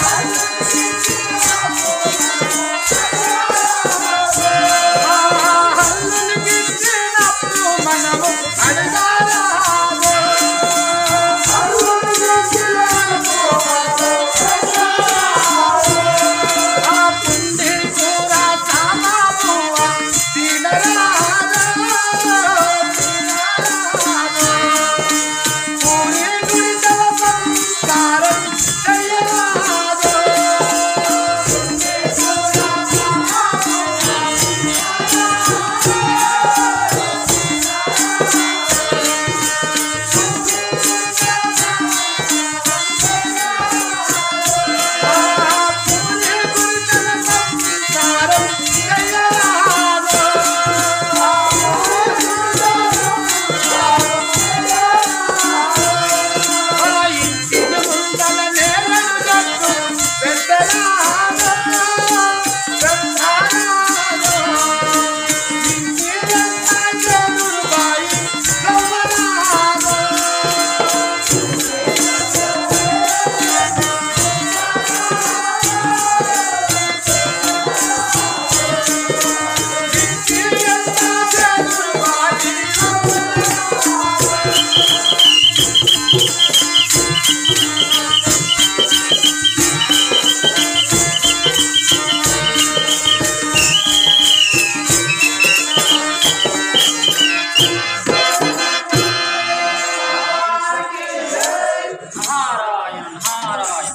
నారాయణ నారాయణ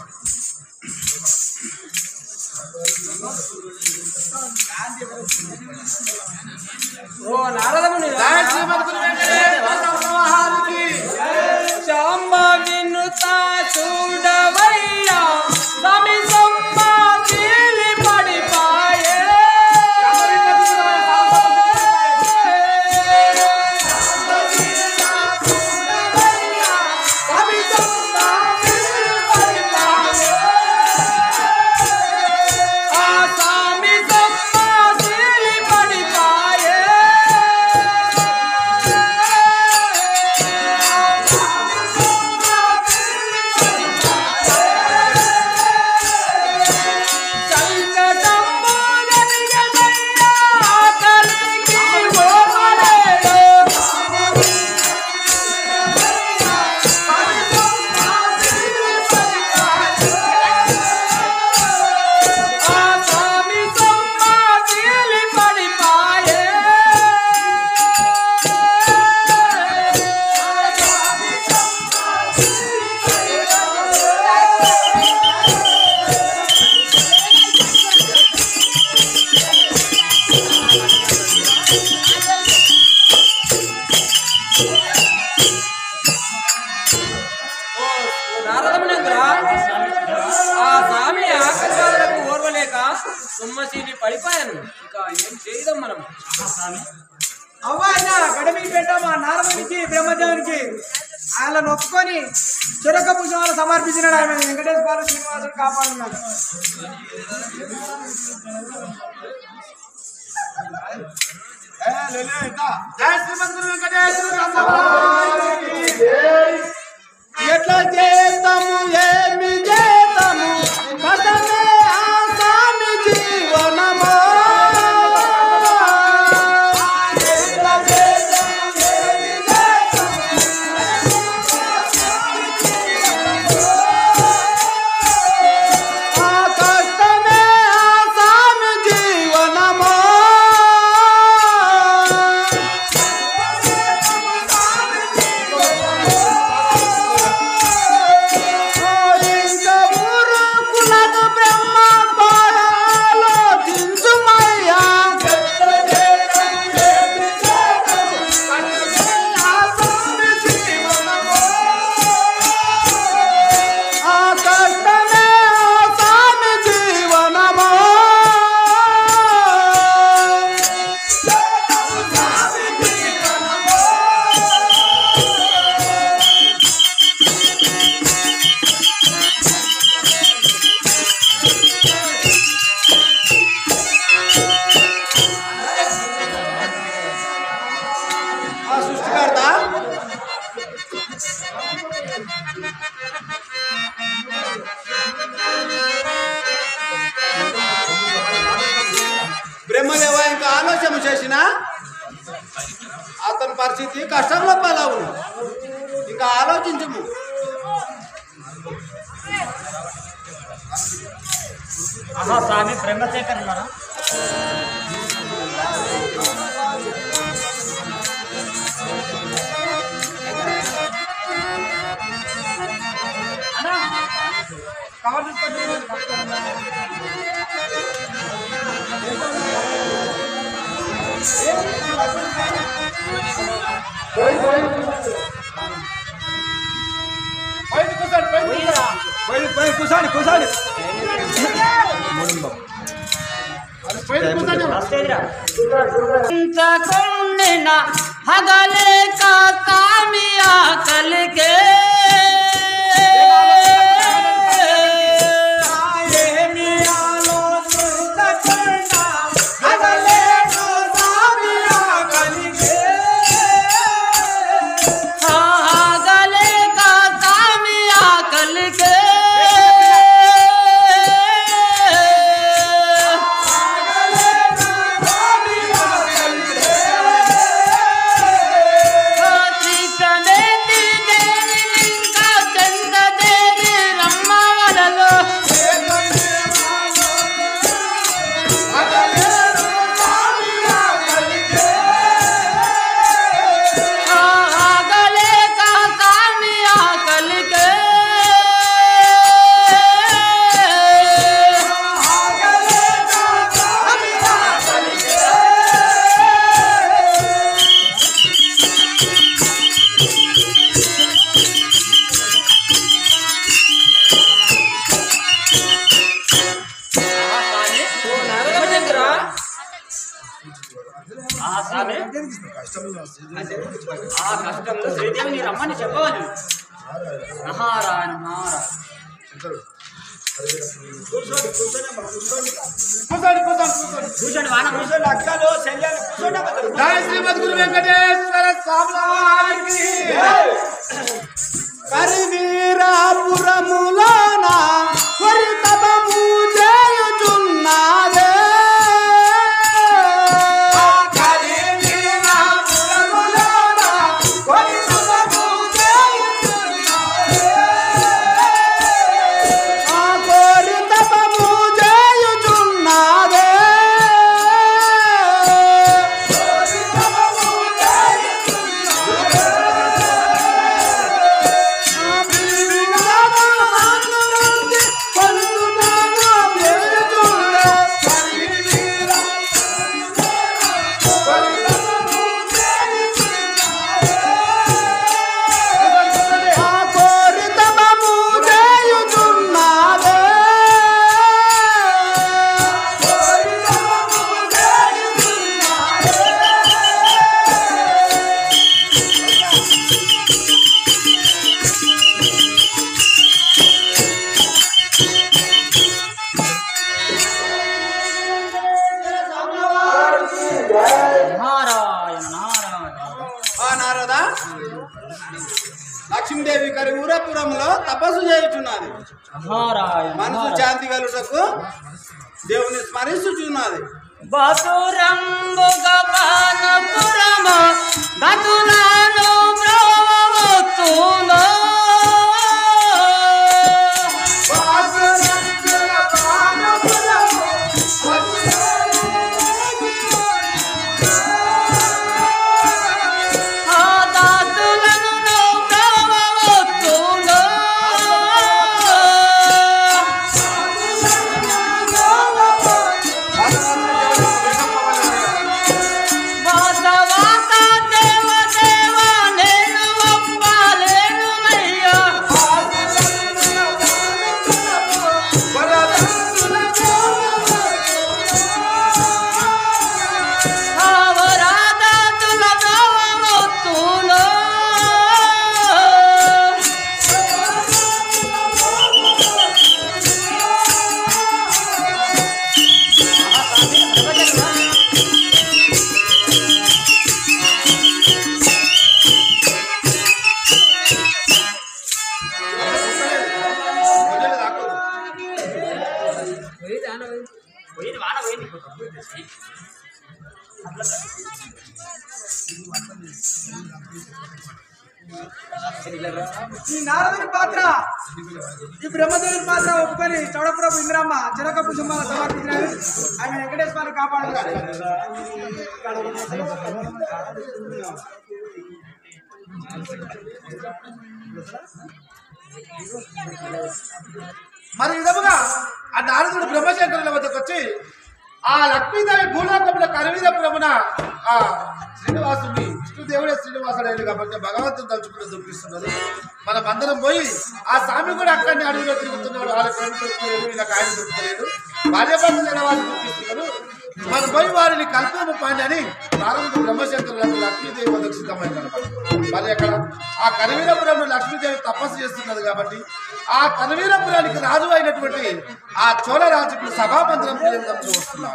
ఓ నారదముని శాంబ వినుత చూడవయ్యా సమిసమ్మ తీలి పడిపాయే ఆ సమిసమ్మ తీలి పడిపాయే సంకటంబు జరిగదయ్యా ఆకలికి ఓమలేడు ఆ స్వామి సమ్మాదిలి పడిపాయే ఓ నారదమునందురా ఆ స్వామి ఆకర్షాలకు ఓర్వలేక సుమ్మశీలి పడిపోయాను ఇక ఏం చేయదాం మనం అవ్వా గడమి పెట్ట మా నారదునికి బ్రహ్మదేవునికి ఆయన నొప్పుకొని చురక పుష్పాలు సమర్పించినాడు ఆయన వెంకటేశ్వర శ్రీనివాసుడు కాపాడున్నాడు ఎట్లా చేస్తాము ఏమి చేస్తాము కథమే ఆ స్వామి జీవనమా ఎట్లా చేస్తాము ఏమి చేస్తాము ఆ కష్టమే ఆ స్వామి జీవనమా ఇంకా చేసినా అతని పరిస్థితి కష్టంలో పాలవును ఇక ఆలోచించము ఆహా స్వామి బ్రహ్మశేఖర్ ఉన్నారా కవర్ తీసుకొని పోయి పోయి కూర్చోండి కూర్చోండి ಕೊಂಡಿನ ಹಗಲೇ ಕಾಮಿಯ ಕಲಿಕೆ ఏమి ఆలోచించకుండా అగలేను సామియా కలిగే ಹಗಲೇ ಕಾಮಿಯ ಕಲಿಕೆ త్రికమేతి దేవి ఇంకా చందదేవి రమ్మవలలో ಆಗಲೇ ಕಾಮಿಯ ಕಲಿಕೆ ఓ నారదమునేంద్ర ఆ స్వామి ఆ కష్టంలో శ్రీదేవిని రమ్మని చెప్పవాలి నారాయణ నారాయణ కూర్చోండి కూర్చోండి కూర్చోండి కూర్చోండి వాన కూర్చోండి అక్కలు చెల్లెలు కూర్చోండి అక్కడ. జై శ్రీమద్ గురు వెంకటేశ్వర స్వామి కరివీరాపురములోన కొరితబము చేయుచున్నాదే ఆ కొరితబము చేయుచున్నాదే నారాయణ నారాయణ ఆ నారదా లక్ష్మీదేవి కరి ఊరపురంలో తపస్సు చేయుచున్నది నారాయణ మనసు శాంతి కలుటకు దేవుని స్మరిస్తున్నది బతురంబుగ పానపురమ గతులాను బ్రవతునో ఆ దాతులను బ్రవతునో వాసవాత దేవ దేవ నేను ఒప్పాలేను నయ్యా అవరాధాతుల బ్రవతునో పోయింది వాన పోయింది ఈ నారదుని పాత్ర ఈ బ్రహ్మదేవుని పాత్ర ఒప్పుకొని చౌడపురపు ఇంద్రమ్మ చిరకపు సింహాల సమర్పించినారు ఆయన వెంకటేశ్వర కాపాడారు మరి ఈ విధముగా ఆ నారదుడు బ్రహ్మశంకరుల వద్దకు వచ్చి ఆ లక్ష్మీదేవి భూలోకంలో కరవీరపురమున ఆ శ్రీనివాసుని విష్ణుదేవుడే శ్రీనివాసుడు కాబట్టి భగవంతుని తలుచుకుని దుఃఖిస్తున్నది మనం అందరం పోయి ఆ స్వామి కూడా అక్కడిని అడవిలో తిరుగుతున్నాడు వాళ్ళ ప్రేమ దొరుకుతలేదు వీళ్ళకి ఆయన దొరుకుతలేదు భార్యాభర్తలు వాళ్ళు దొరికిస్తున్నారు మనం పోయి వారిని కల్పము పాండి అని ప్రారంభ బ్రహ్మశంకరులకు లక్ష్మీదేవి వద్దకు సిద్ధమైందనమాట మరి అక్కడ ఆ కరవీరపురంలో లక్ష్మీదేవి తపస్సు చేస్తున్నది కాబట్టి ఆ కరవీరపురానికి రాజు అయినటువంటి ఆ చోళ రాజు ఇప్పుడు సభామందిరం కేంద్రంలో వస్తున్నారు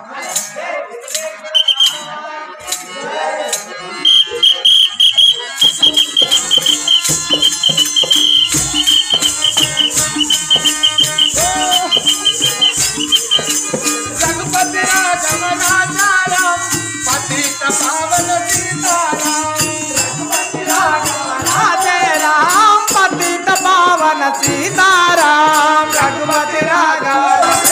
రఘుపతి రాజమనాచారం పతిత పావన సీతారాం రామ్ పతిత పావన సీతారాం రఘుపతి రాఘవ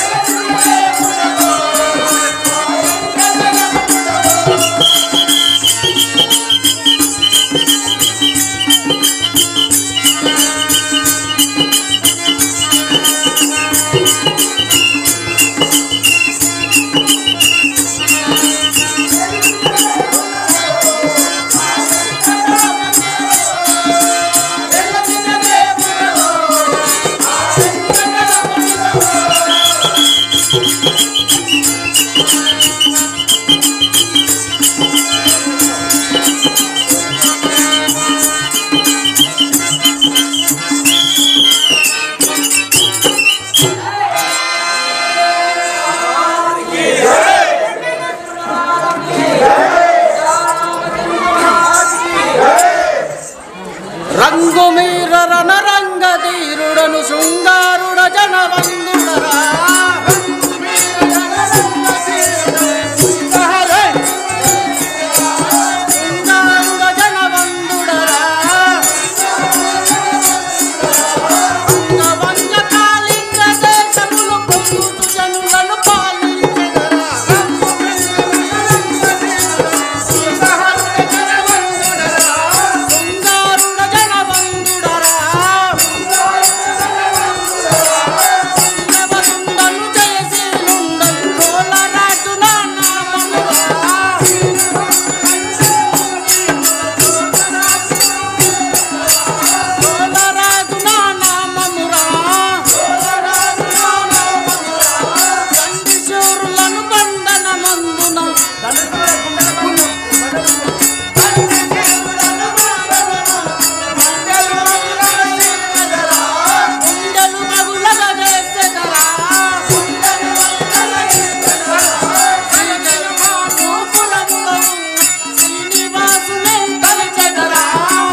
రంగు మీర రణరంగ ధీరుడను శృంగారుడ జనవందుడరా శృంగారుడ జనవందుడరా అంగవంగ కాళింగ దేశములు పొందుతు జనులను పాలించెదరా శృంగారుడ జనవందుడరా శృంగవసుండను జయశీలుండను చోళరాజు నా నామమురా చోళరాజు నా నామమురా తండ్రి శూరులను బంధనమందున గుండెలు మగులగ చేసెదరా శ్రీనివాసులో శ్రీనివాసునే తలచెదరా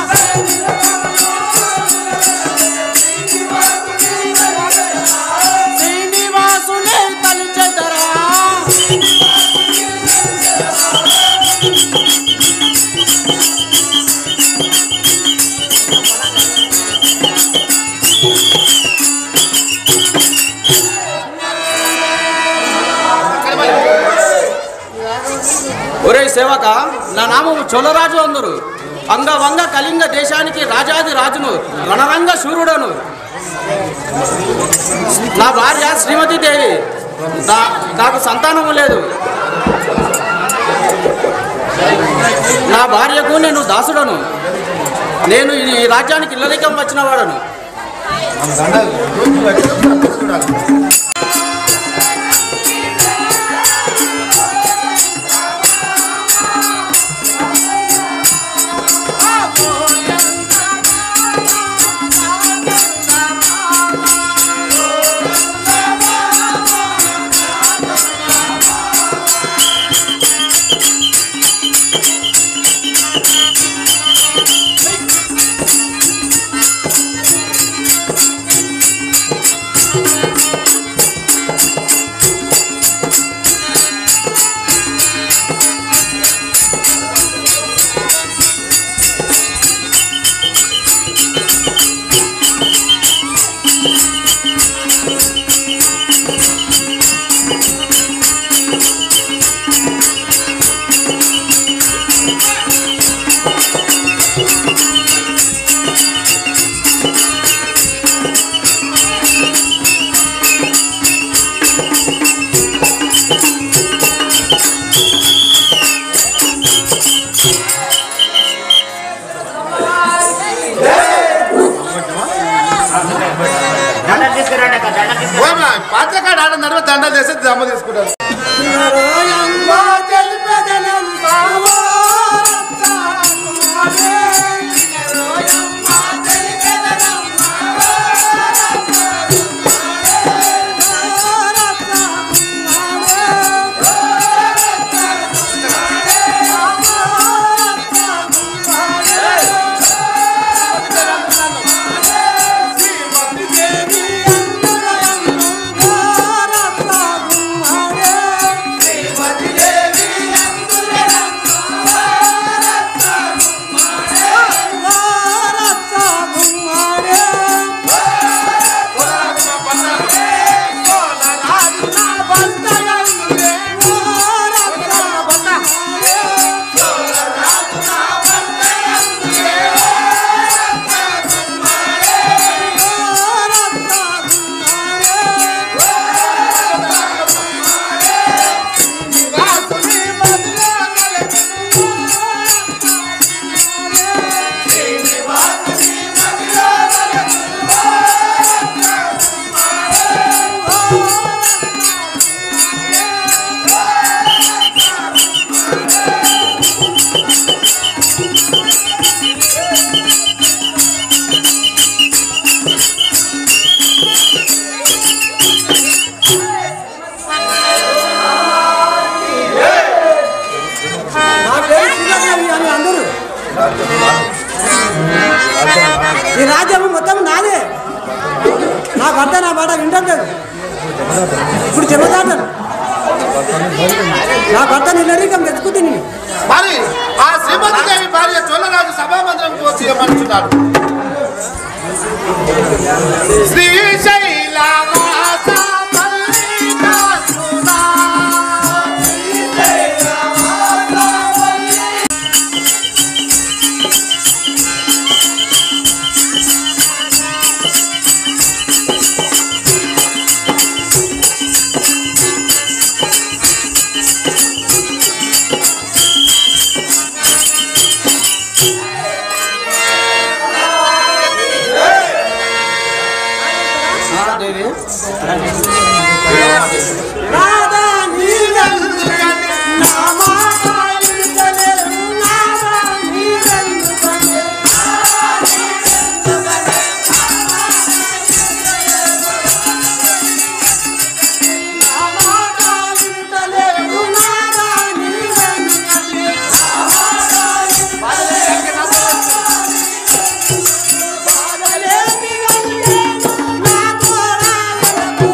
శ్రీనివాసునే తలచెదరా ఒరే సేవక నా నామము చోళరాజు అందరు అంగవంగ కళింగ దేశానికి రాజాది రాజును రణరంగ శూరుడను నా భార్య శ్రీమతి దేవి నా నాకు సంతానము లేదు నా భార్యకు నేను దాసుడను నేను ఈ రాజ్యానికి ఇల్లరికం వచ్చిన వాడను పాత్రకాడ ఆడ నడుమ దండలు చేసి దమ్మ తీసుకుంటారు నా పేరు శ్రీలక్ష్మి అని అందరూ ఈ రాజ్యం మొత్తం నాదే నా భర్త నా మాట వింటలేదు ఇప్పుడు చెబుతాను నా భర్త నిన్నరీకం తెచ్చుకుంటుంది మరి ఆ శ్రీమతి దేవి భార్య చోళరాజు సభామందిరం వచ్చి ఏమంటున్నాడు శ్రీశైలవాస మల్లికార్జునా. రాధా నీవెందుకని నా మాట వింటలేవు నాదా నీవెందుకని నా మాట వింటలేవు నాదా నీవెందుకని బాధలేమి గల్లేను నా కోరాలకు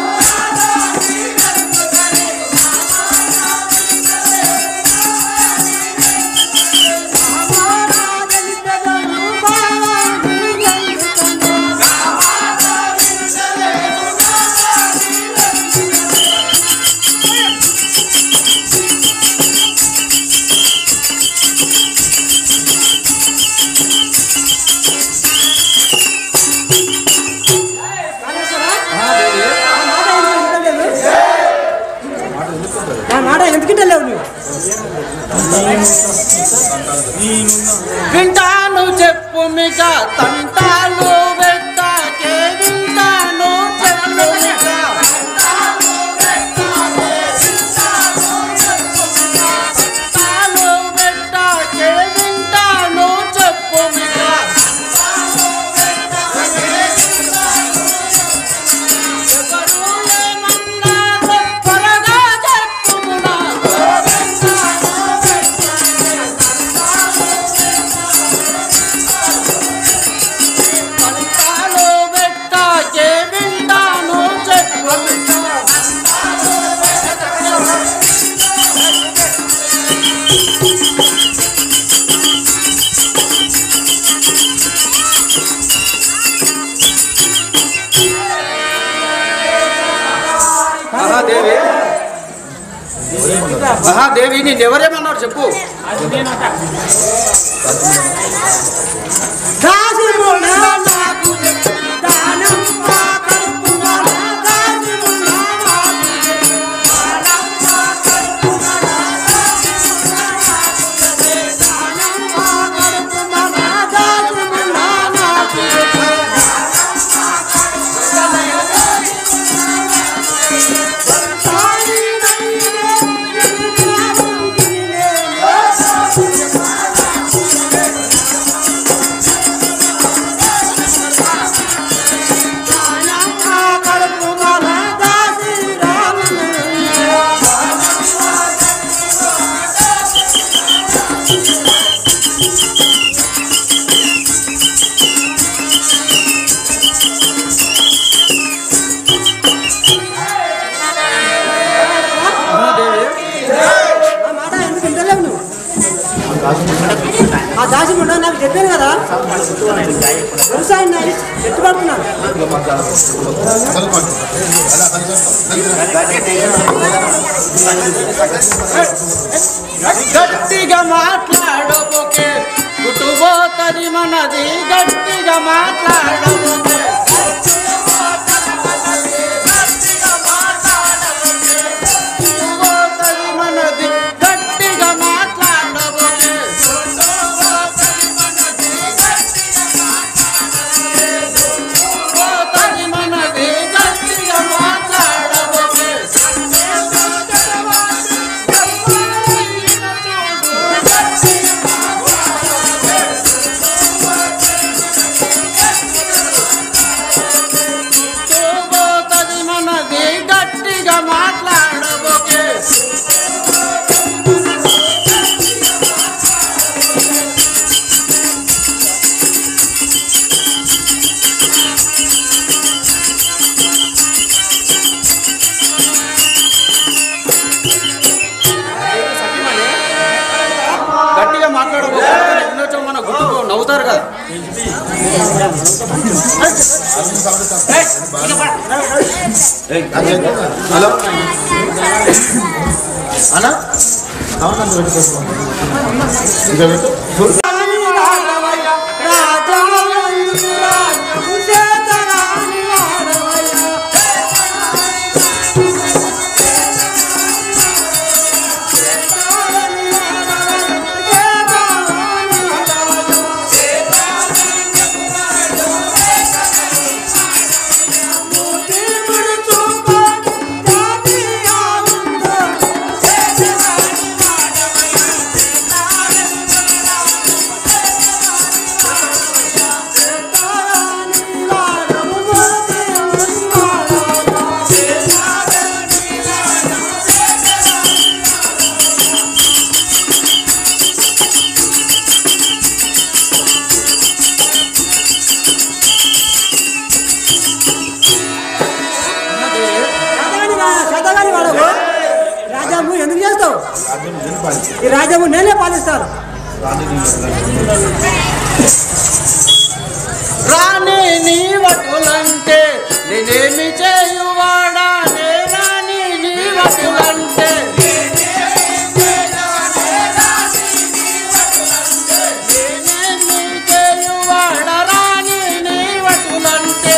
నా మాట ఎందుకుంటలేవు నువ్వు వింటాను చెప్పు మిక తంటాలు వెట్టాకే వింటాను చెప్పు మిక తంటాలు వెట్టాకే వింటాను చెప్పు మిక ఎవరు ఏమన్నారో త్వరగా చెప్పుమునా పంటాలు పెట్టాకే వింటాను చెప్పు మహాదేవి మహాదేవి నేను ఎవరేమన్నారు చెప్పు దాసిమునా నాకు దానం మా కడుపున దాసిమునా నాకు దానం మా కడుపున దానం మా కడుపున దాసిమునా నాకు చెప్పాను కదా వ్యవసాయం నాది చెట్టు పడుతున్నాను గట్టిగా మాట్లాడబోకే కుటుంబోతది మనది గట్టిగా మాట్లాడబోకే కుటుంబోతది మనది గట్టిగా మాట్లాడబోకే కుటుంబోతది మనది గట్టిగా మాట్లాడబోకే పోతది మనది గట్టిగా మాట్లాడబోకే గట్టిగా మాట్లాడబోకే ఎన్నో మన గుర్తుకు నవ్వుతారు కదా హలో అన్నా అవునండి పెట్టుకోండి ఇంకా పెట్టు శాతగాని వాడకు రాజాము ఎందుకు చేస్తావు ఈ రాజ్యము నేనే పాలిస్తాను రాణి నీ వటులంటే నేనేమి చేయువాడా నే రాణి నీ వటులంటే నేనేమి చేయువాడా రాణి నీ వటులంటే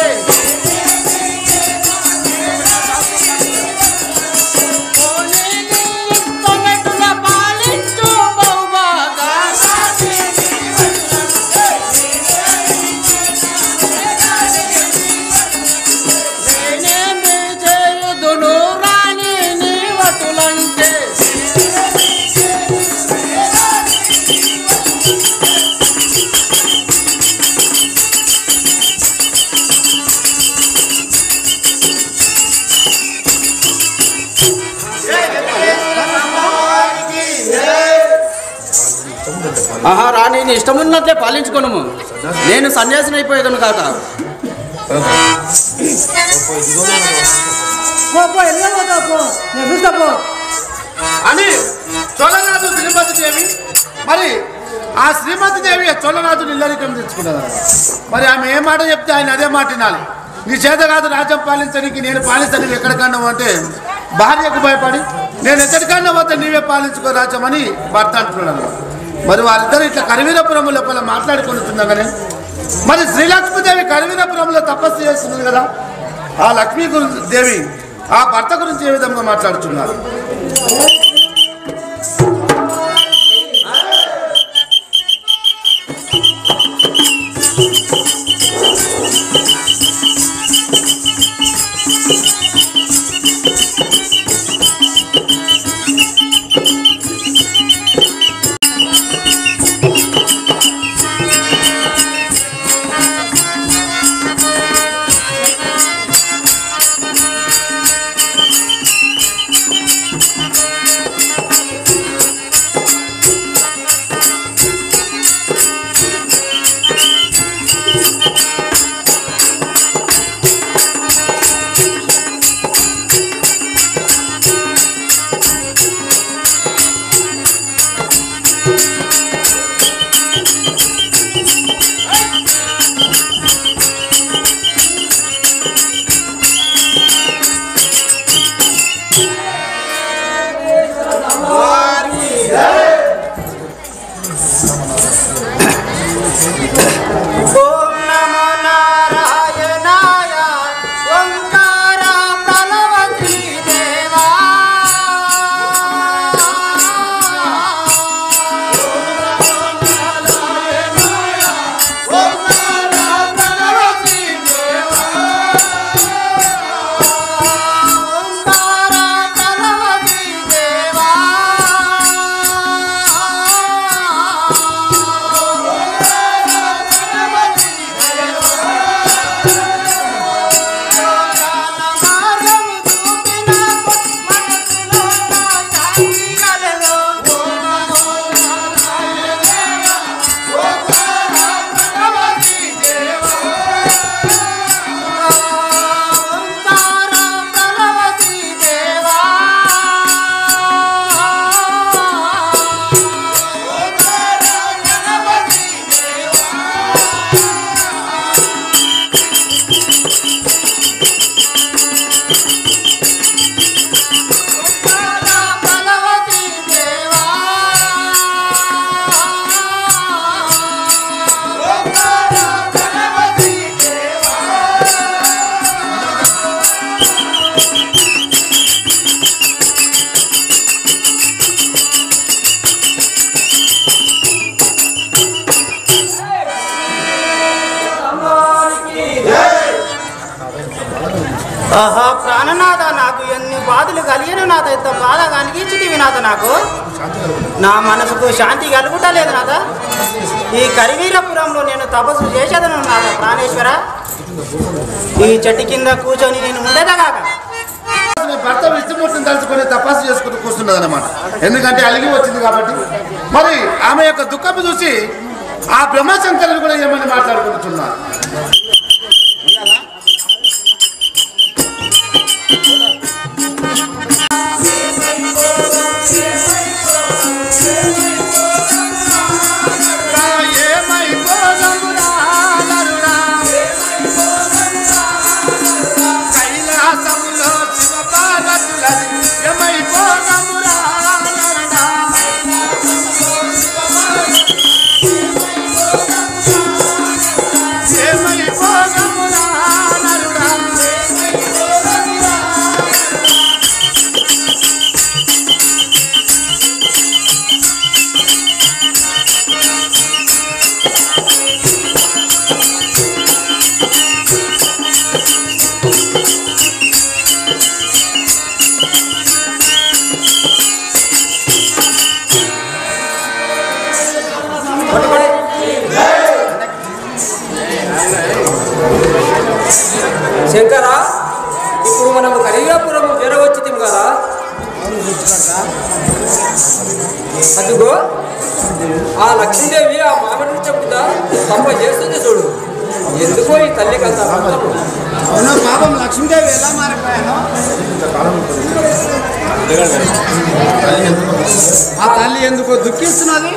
పోనీ నీ ఇష్టమెటుల పాలించు బహుబాగా నేనేమి చేయుదును రాణి నీ వటులంటే ఆహా రాణి నీ ఇష్టం ఉన్నట్లే పాలించుకోను నేను సన్యాసిని అయిపోయేదను కాక పో పో ఎన్నో పోతావు పో నేను చూస్తా పో అని చోళరాజు శ్రీమతి దేవి మరి ఆ శ్రీమతి దేవి చోళరాజు ఇల్లరికం తెచ్చుకున్నది మరి ఆమె ఏ మాట చెప్తే ఆయన అదే మాట వినాలి నీ చేత కాదు రాజ్యం పాలించడానికి నేను పాలిస్తాను ఎక్కడికన్నా అంటే భార్యకు భయపడి నేను ఎక్కడికన్నా పోతే నీవే పాలించుకో రాజ్యం అని భర్త అంటున్నాడు మరి వాళ్ళిద్దరు ఇట్లా కరివీరపురం లోపల మాట్లాడుకుంటుండగానే మరి శ్రీలక్ష్మీదేవి కరివీరపురంలో తపస్సు చేస్తున్నది కదా ఆ లక్ష్మీ గురు దేవి ఆ భర్త గురించి ఏ విధంగా మాట్లాడుతున్నారు నాకు ఎన్ని బాధలు కలిగిన నాతో ఎంత బాధ కలిగించితివి నాతో నాకు నా మనసుకు శాంతి కలుగుటలేదు నాథ ఈ కరివీరపురంలో నేను తపస్సు చేసేదను నాథ ప్రాణేశ్వర ఈ చెట్టు కింద కూర్చొని నేను ఉండేదగాక ఆమె భర్త విష్ణుమూర్తిని తలుచుకొని తపస్సు చేసుకుని కూర్చున్నది అనమాట ఎందుకంటే అలిగి వచ్చింది కాబట్టి మరి ఆమె యొక్క దుఃఖము చూసి ఆ బ్రహ్మశంకరులు కూడా ఏమని మాట్లాడుకుంటున్నారు కైలాసములో శివ పార్వతులది ఏమైపోగమురా నరుడా. ఏమైపోగమురా నరుడా. శంకర ఇప్పుడు మనము కరిగాపురం చేరవచ్చితిం కదా అదిగో ఆ లక్ష్మీదేవి ఆ మామిడి చెప్పుదా తప్ప చేస్తుంది చూడు ఎందుకో ఈ తల్లికి అంత అబద్ధము. అవును పాపం లక్ష్మీదేవి ఎలా మారిపోయాను ఆ తల్లి ఎందుకు దుఃఖిస్తున్నది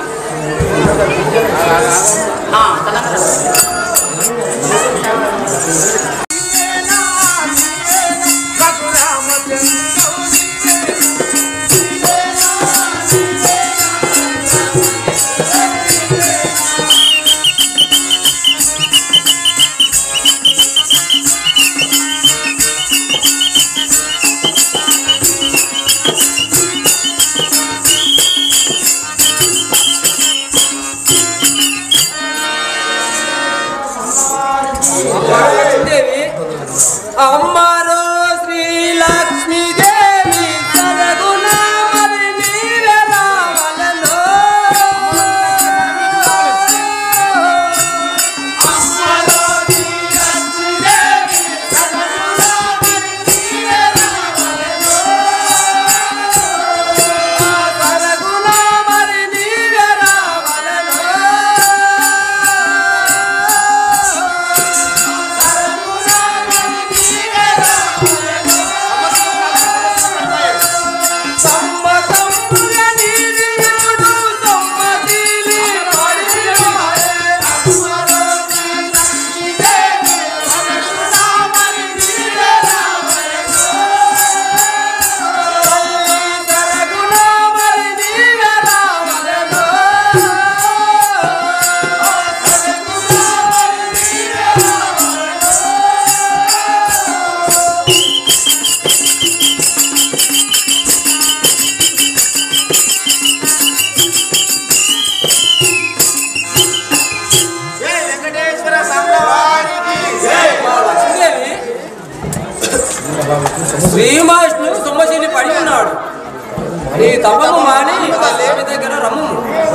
లక్ష్మీదేవి అమ్మారో శ్రీ లక్ష్మీదేవి సరగుణ మరి నీవే రావలలో సరగుణ మరి నీవే రావలలో లక్ష్మీదేవి శ్రీమాష్ణు సొమ్మశిని పడి ఉన్నాడు నీ తపము మాని ఆ దేవి దగ్గర రమ్ము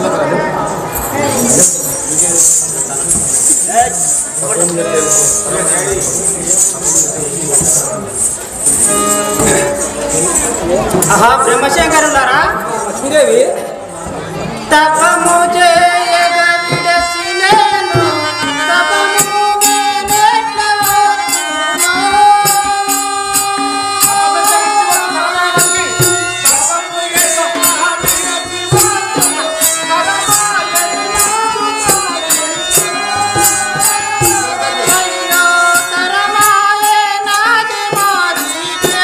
ఆహా బ్రహ్మశంకరులారా లక్ష్మీదేవి తపము చేయగ విడసినేను, తపము నేనెట్ల వచ్చును? అయ్యో తరమాయే నాది మాదికే.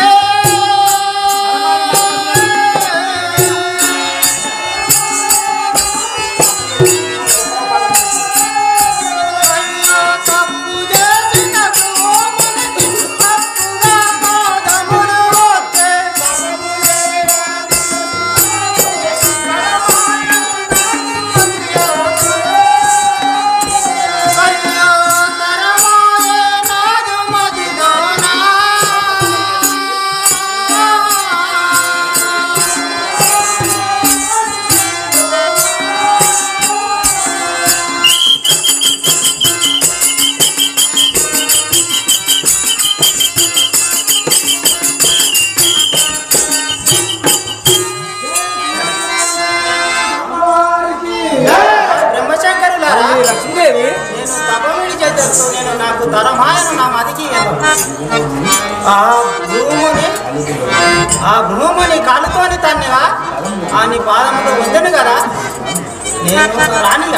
ఆ భూముని ఆ భూముని కాలుతోని తన్నివా ఆ నీ పాదములో వద్దను కదా నేను రానిగా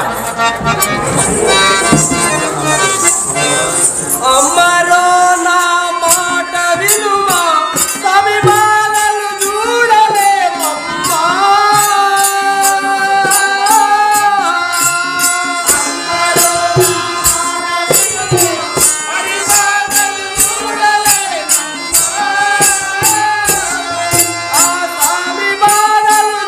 అమ్మరో నా మాట వినుమా స్వామి బాలలు చూడలేమమ్మా ఆ స్వామి బాలలు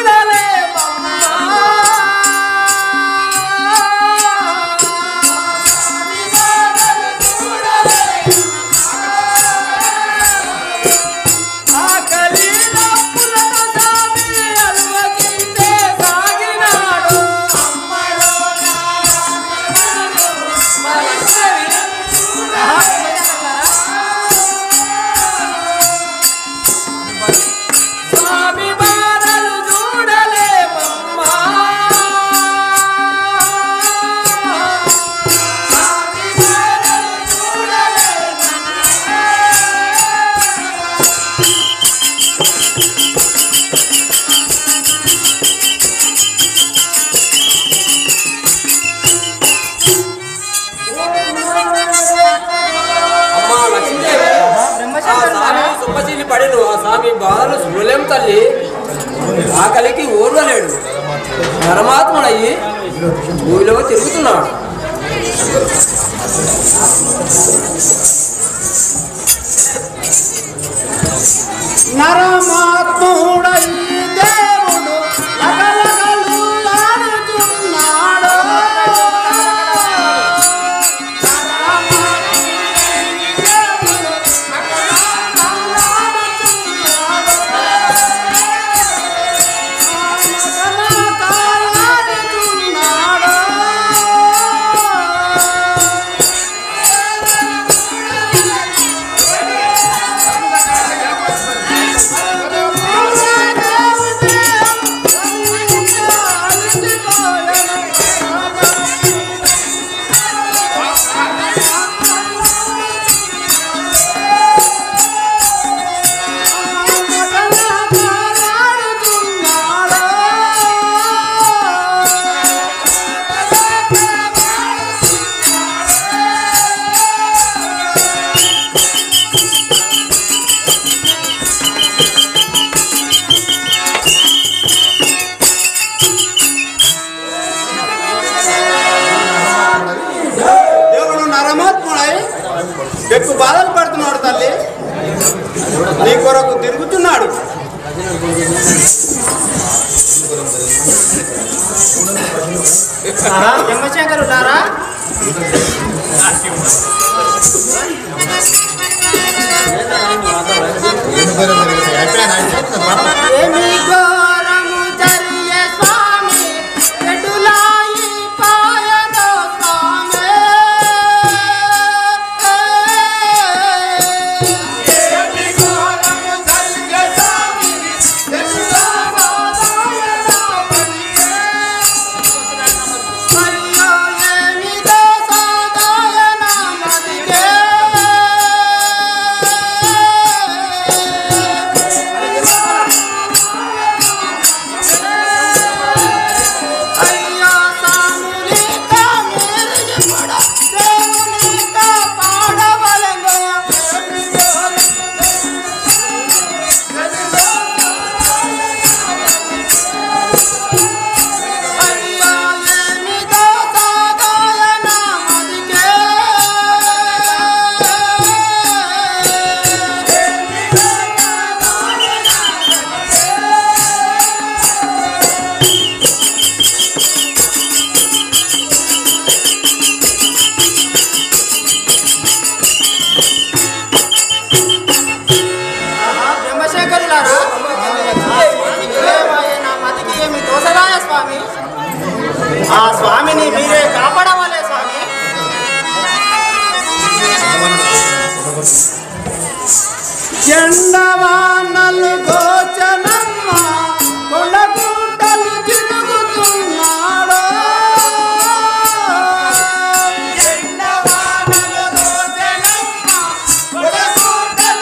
చూడలేమమ్మా ఆకలి నొప్పులతో స్వామి అలవగించే సాగినాడు స్వామి బాధలు చూడలేమమ్మా స్వామి బాధలు చూడలేమమ్మా అమ్మా లక్ష్మీదేవి ఆ స్వామి సుబ్బశీలి పడిను ఆ స్వామి బాధలు చూడలేం తల్లి ఆకలికి ఓర్వలేడు పరమాత్ముడయ్యి భూమిలో తిరుగుతున్నాడు నరమాత్ముడై దేవుడు లగలగలులాడుతున్నాడు. దేవుడు నరమాత్ముడై ఎక్కువ బాధలు పడుతున్నాడు తల్లి నీ కొరకు తిరుగుతున్నాడు జమ్మశంకరులారా ఏమి ఘోరము జరిగే స్వామి ఎటులాయి పాయనో స్వామి అయ్యో ఏమి దోసదాయన మదిగే అయ్యో సాముని కామిరి పడ దేవుని కాపాడవలెను అయ్యో ఏమి దోసదాయన మదిగే బ్రహ్మశంకరులారా ఏమాయే నా మతికి ఏమి దోసగాయ స్వామి ఆ స్వామిని మీరే కాపాడవలే స్వామి ఎండవానలు గోచనమ్మ కొండగుట్టలు తిరుగుతున్నాడు ఎండవానలు గోచనమ్మ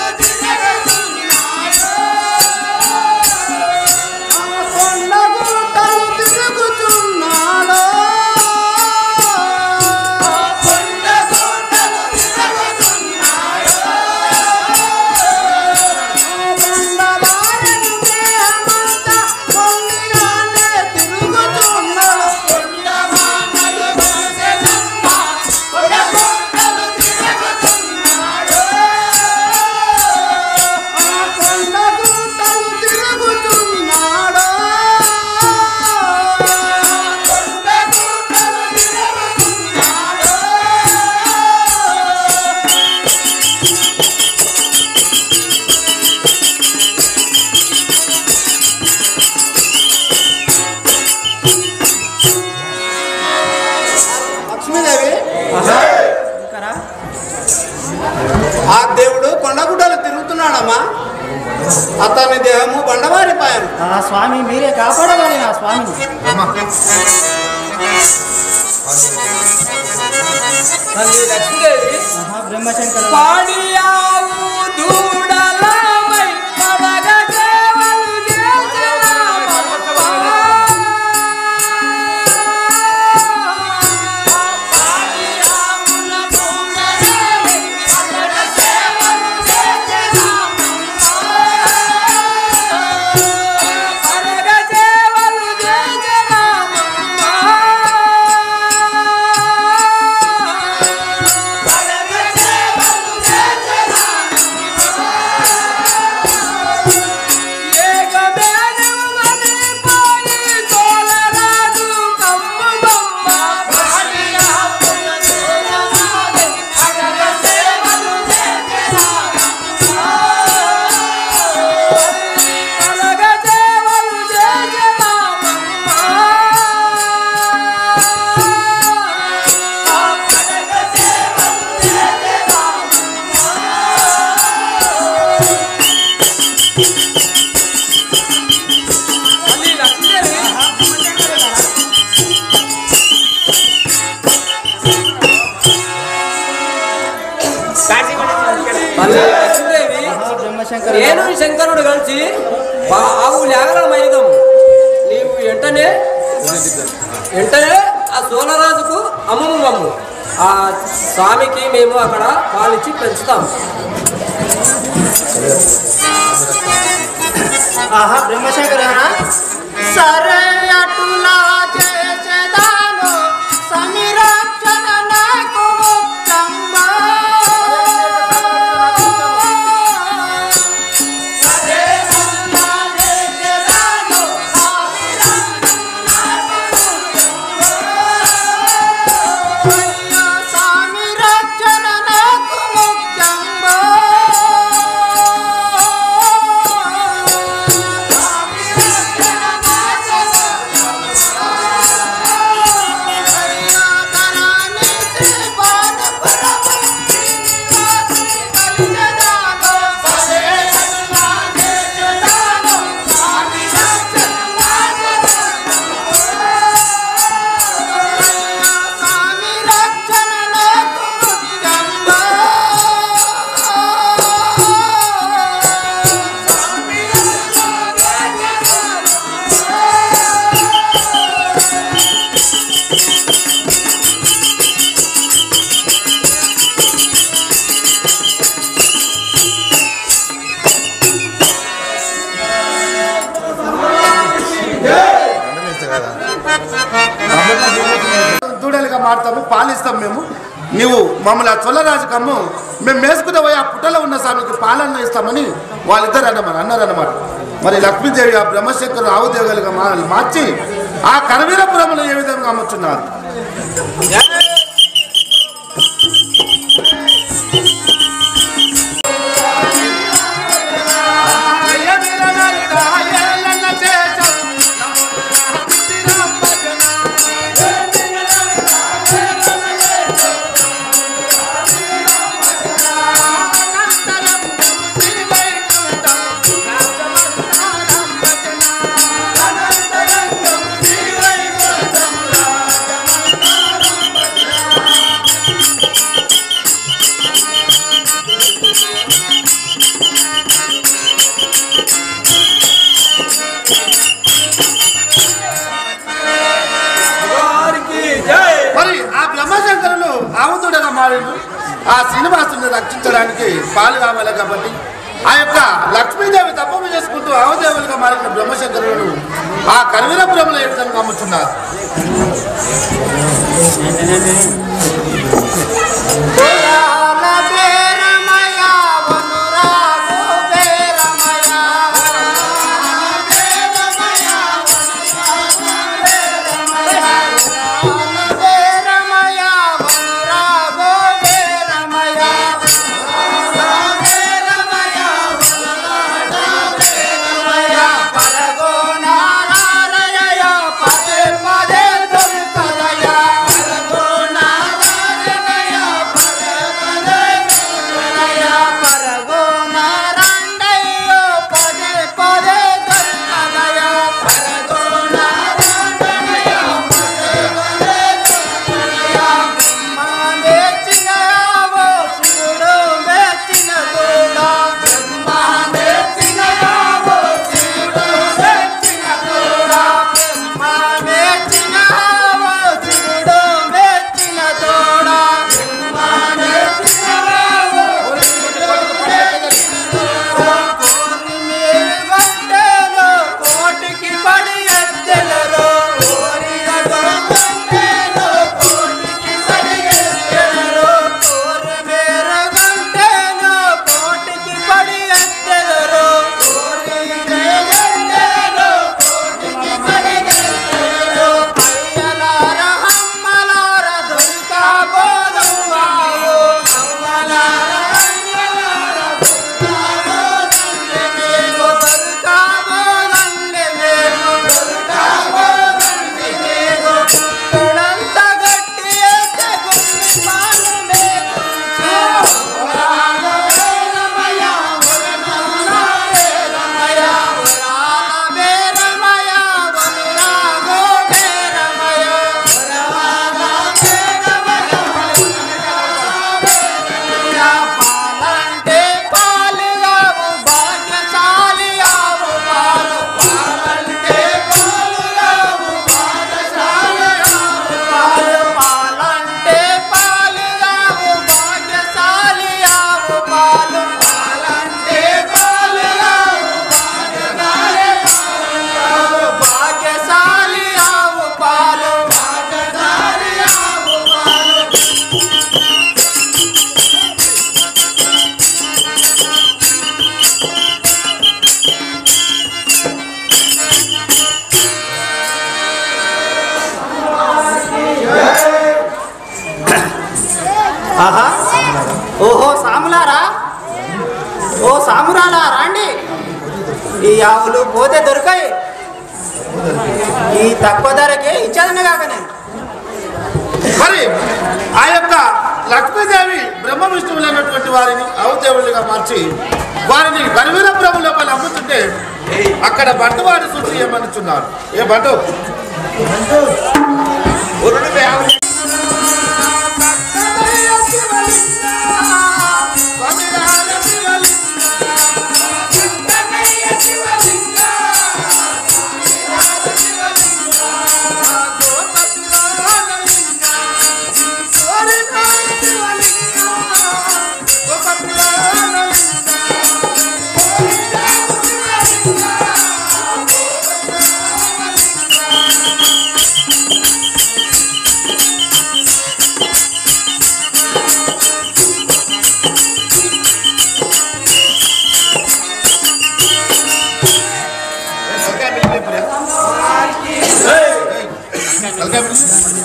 అతని దేహము బండవారిపాయను ఆ స్వామి మీరే కాపాడగాలి నా స్వామిని తల్లి లక్ష్మీదేవి ఆహా, బ్రహ్మశంకర పాడియావు దూడలమై పడగ సేవలు చేసినామప్పా. పాడియావుల దూడలమై పడగ సేవలు చేసినామప్పా. పడగ సేవలు చేసినామప్పా. తల్లి లక్ష్మీదేవి తల్లి లక్ష్మీదేవి ఆహా, బ్రహ్మశంకర నేను శంకరుడు కలిసి మా ఆవు లేగల మైదం నీవు వెంటనే వెంటనే ఆ సోనరాజుకు అమ్మము మమ్ము ఆ స్వామికి మేము అక్కడ పాలిచ్చి పెంచుతాం ఆహా బ్రహ్మశంకర సరే అటులా చేసేదాను సమిరక్షణ నాకు ముఖ్యంగా సమిరక్షణ నాకు ముఖ్యంగా దూడలుగా మారుతాము పాలిస్తాం మేము నీవు మమ్మల్ని ఆ చొల్లరాజు కమ్ము మేము మేసుకునే పోయి ఆ పుట్టలో ఉన్న స్వామికి పాలన ఇస్తామని వాళ్ళిద్దరు అన్నమాట అన్నారన్నమాట మరి లక్ష్మీదేవి ఆ బ్రహ్మశంకరు ఆవుదేవులుగా మా మార్చి ఆ కరవీరపురములు ఏ విధంగా అమ్ముతున్నారు మరి ఆ బ్రహ్మశంకరులు ఆవుతుడగా మారిండు ఆ శ్రీనివాసుని రక్షించడానికి పాలు కావాలి కాబట్టి ఆ యొక్క లక్ష్మీదేవి తప్పము చేసుకుంటూ ఆవుదేవులుగా మారిన బ్రహ్మశంకరులను ఆ కరివీరపురంలో ఏ విధంగా అమ్ముతున్నారు పదే పదే దొరకదయా ఆహా ఓహో సాములారా ఓ సామురాలా రాండి ఈ ఆవులు పోతే దొరికాయి ఈ తక్కువ ధరకే ఇచ్చేదనే కాక నేను మరి ఆ యొక్క లక్ష్మీదేవి బ్రహ్మ విష్ణువులైనటువంటి వారిని అవదేవులుగా మార్చి వారిని గర్వీర ప్రభు లోపల అమ్ముతుంటే అక్కడ బంటువాడు చూసి ఏమనుచున్నారు ఏ బంటు ఉరుడు వేవు. తలకాయ మిగిలింది ప్రియ. ఏయ్. తలకాయ మిగిలింది.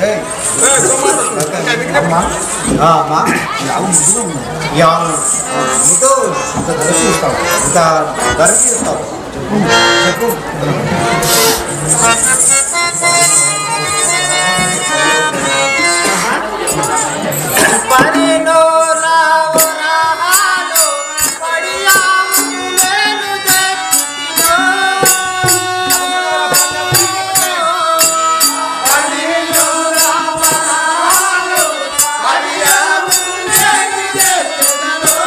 అమ్మా యావు ముందు యావు నీతో ఇంత ధర ఇస్తావు ఇంత ధరకి ఇస్తావు చెప్పు పదిలో రావు రాహాలు పడియాము నేను చెప్పినో. పదిలో రావు రాహాలు పడియాము నేను చెప్పినో.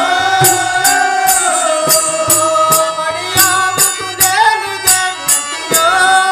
పడియాము నేను చెప్పినో.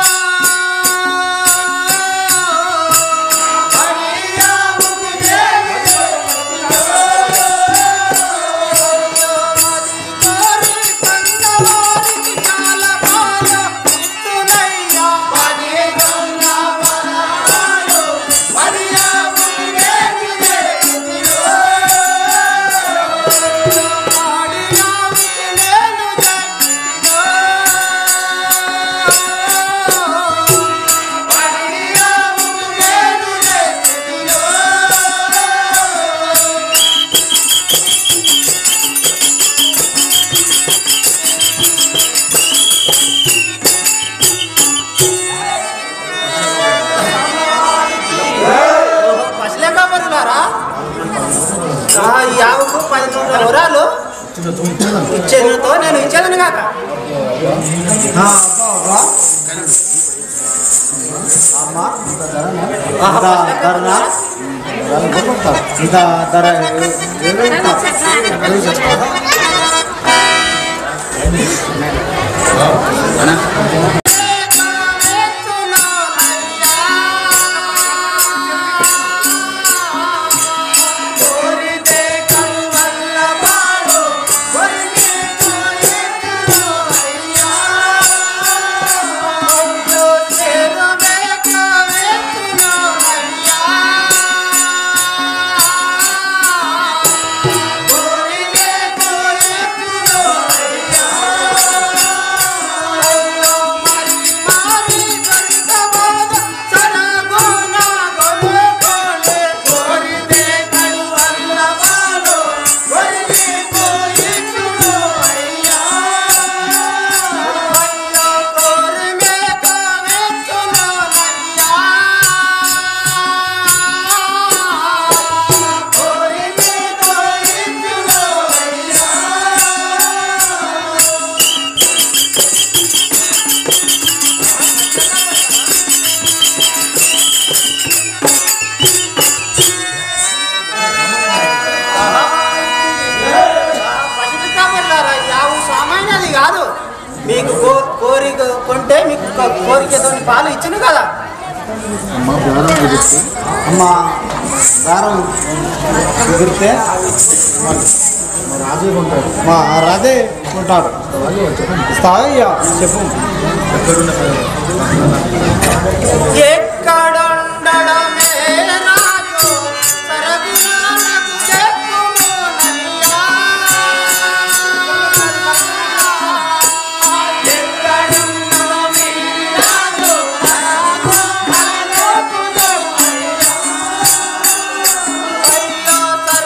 పసిలే కాపరులారా ఆ, ఈ ఆవుకు పది నూట వరాలు ఇచ్చేదితో నేను ఇచ్చేదని కాక అమ్మా ఇంత ధరనా ఇంత ధరనా ఇంత ధర ఏమైనా చెప్తావా పసిడి కాపర్లారా ఈ ఆవు సామాన్యది కాదు మీకు కో- కోరిక కొంటే మీకు కో- కోరికతో పాలు ఇచ్చును కదా అమ్మ బేరం కుదిరితే అమ్మ బేరం కుదిరితే మా రాజే కొంటాడు మా రాజే కొంటాడు ఇస్తావా ఇయ్యా? చెప్పు ఎక్కడుండడమే రాజు సరగుణాలకు చెప్పుమోనయ్యా. ఎక్కడుండడమే రాజు సరగుణాలకు చెప్పుమోనయ్యా. అయ్యో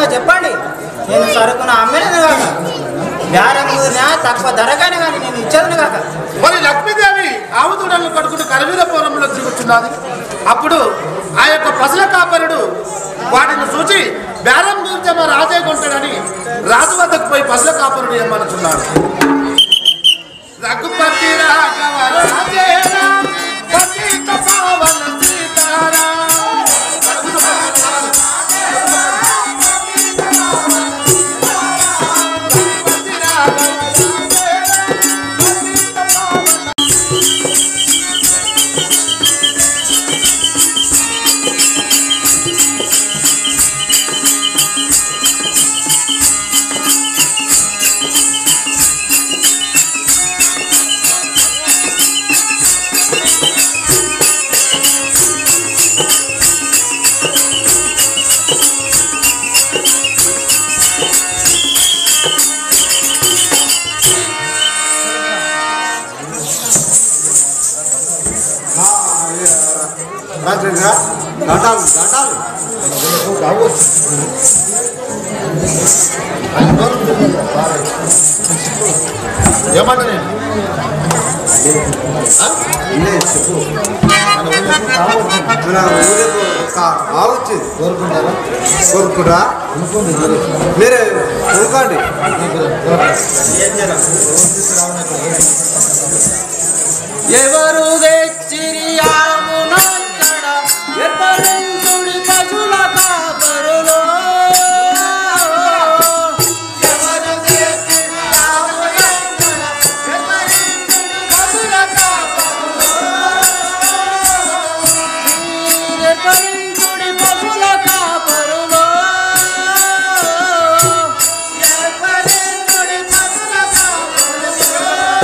ఇస్తానో చెప్పండి నేను సరుకున అమ్మినది కాక బేరం కుదిరినా తక్కువ ధరగానే కానీ నేను ఇచ్చేది కాక మరి లక్ష్మీదేవి ఆవు దూడలను పట్టుకుని కరవీరపురంలో తిరుగుతున్నది అప్పుడు ఆ యొక్క పసుల కాపరుడు వాటిని చూచి బేరం గురించి మా రాజే కొంటాడని రాజు వద్దకు పోయి పసుల కాపరుడు ఏమనుచున్నాడు రఘుపతి రాఘవ రాజేరా పతిత పావన సీతారా రఘుపతి రాఘవ రాజేరా పతిత పావన రాజేంద్ర దండాలు దండాలు ఏమంటా నేను ఇల్లే చెప్పు మన ఊరికి ఒక ఆవు వచ్చింది కోరుకుంటారా కోరుకుంటారా మీరే కొనుక్కోండి ఎవరు తెచ్చిరి ఆవునక్కడ ఎప్పరించుడి పశుల కాపరులో ఎవరు తెచ్చిరి ఆవునక్కడ ఎప్పరించుడి పశుల కాపరులో ఎప్పరించుడి పశుల కాపరులో ఎప్పరించుడి పశుల కాపరులో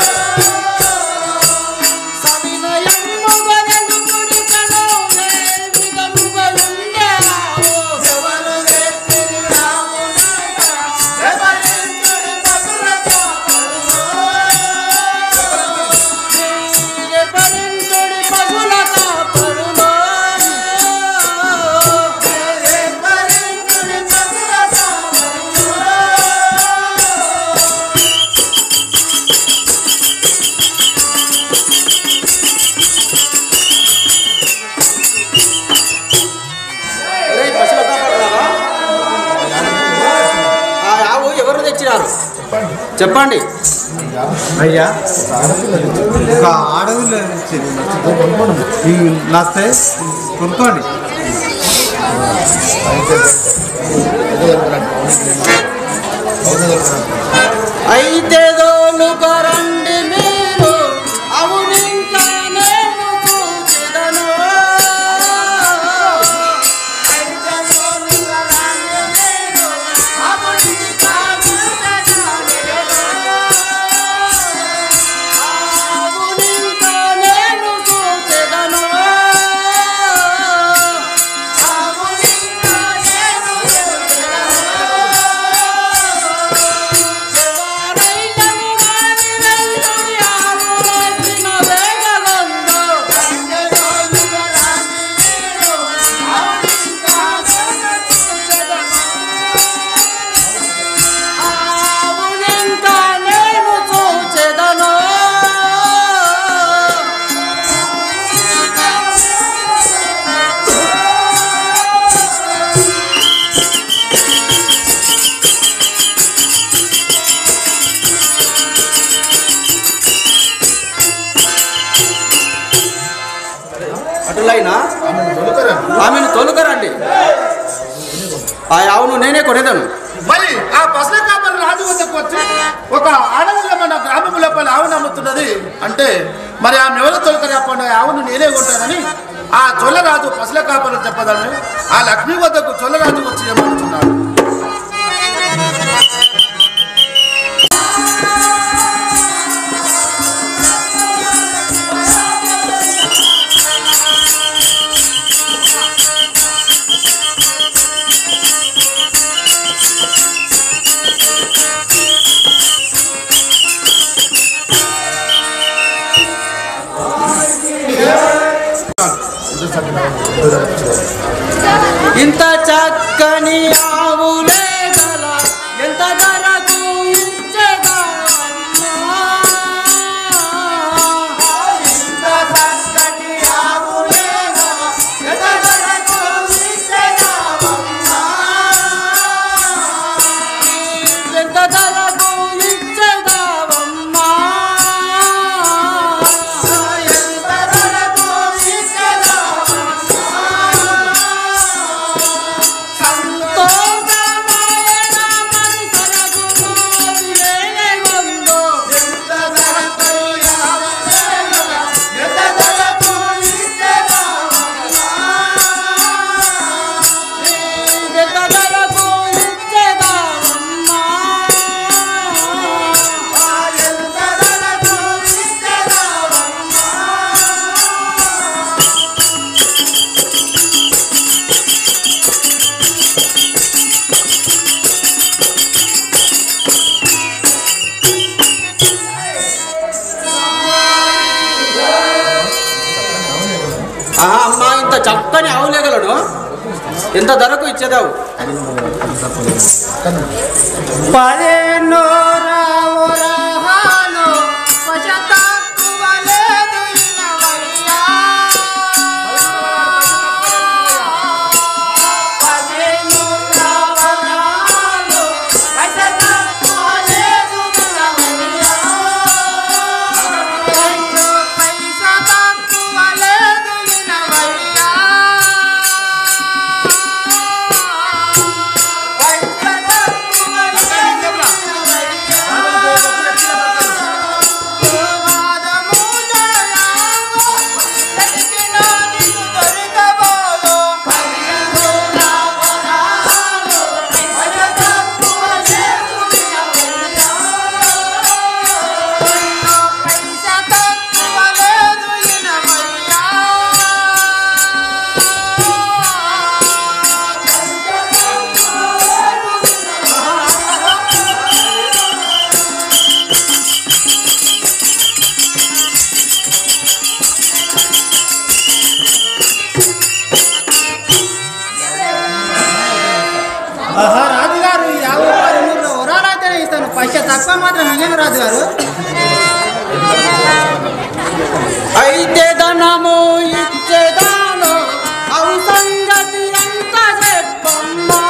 పశువుల కాపరులారా, ఆ ఆవు ఎవరు తెచ్చినారు చెప్పండి అయ్యా ఒక ఆడవిలో ఇచ్చింది ఇవి నస్తే కొనుక్కోండి అయితే దోలుకరండి మీరు అవునింకా నేను చూచెదను అయితే దోలుకరండి మీరు అవునింకా అవునింకా నేను చూచెదను అవునింకా నేను నేను చూచెదను అటులైనా ఆమెను తొలుకరండి ఆ ఆవును నేనే కొనేదను మరి ఆ పసల కాపరి రాజు వద్దకు వచ్చి ఒక ఆడవిల్ల మన గ్రామం లోపల ఆవును అమ్ముతున్నది అంటే మరి ఆమె ఎవరు తొలకరేపండి ఆ ఆవును నేనే కొంటానని ఆ చొల్లరాజు పసల కాపరి చెప్పదని ఆ లక్ష్మీ వద్దకు చొల్లరాజు వచ్చి ఏమంటున్నాడు ఇంత చక్కని ఆవులే గల ఎంత ధరకు ఇచ్చేదా ఇంత చక్కని ఆవులే గల ఎంత ధరకు ఇచ్చేదా ఎంత ధరకు ఇచ్చేదావమ్మా ఎంత ధరకు ఆ అమ్మా ఇంత చక్కని ఆవులేగలను ఎంత ధరకు ఇచ్చేదావు పదిహేను రావురహాలు పశ తక్కువ లేదు ఇనవయ్యా. పదిహేను రావురహాలు పశ తక్కువ లేదు ఇనవయ్యా. పైస పైస తక్కువ లేదు ఇనవయ్యా. పైస తక్కువ లేదు ఆహా రాజుగారు ఈ యాభై రూపాయలు నూరు వరాలైతేనే ఇస్తాను పైసా తక్కువ మాత్రం ఇయ్యను రాజుగారు అయితే ధనము ఇచ్చేదాను అవు సంగతి ఎంత చెప్పమ్మా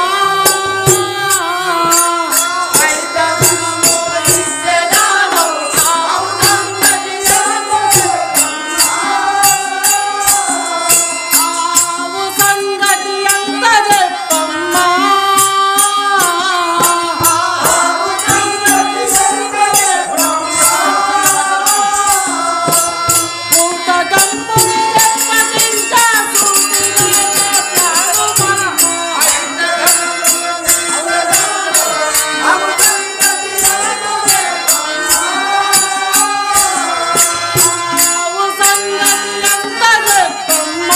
ఆవు సంగతి ఎంత చెప్పమ్మా పూట కంపుని ఎప్పటించా ఆవు సంగతి ఎంత చెప్పమ్మా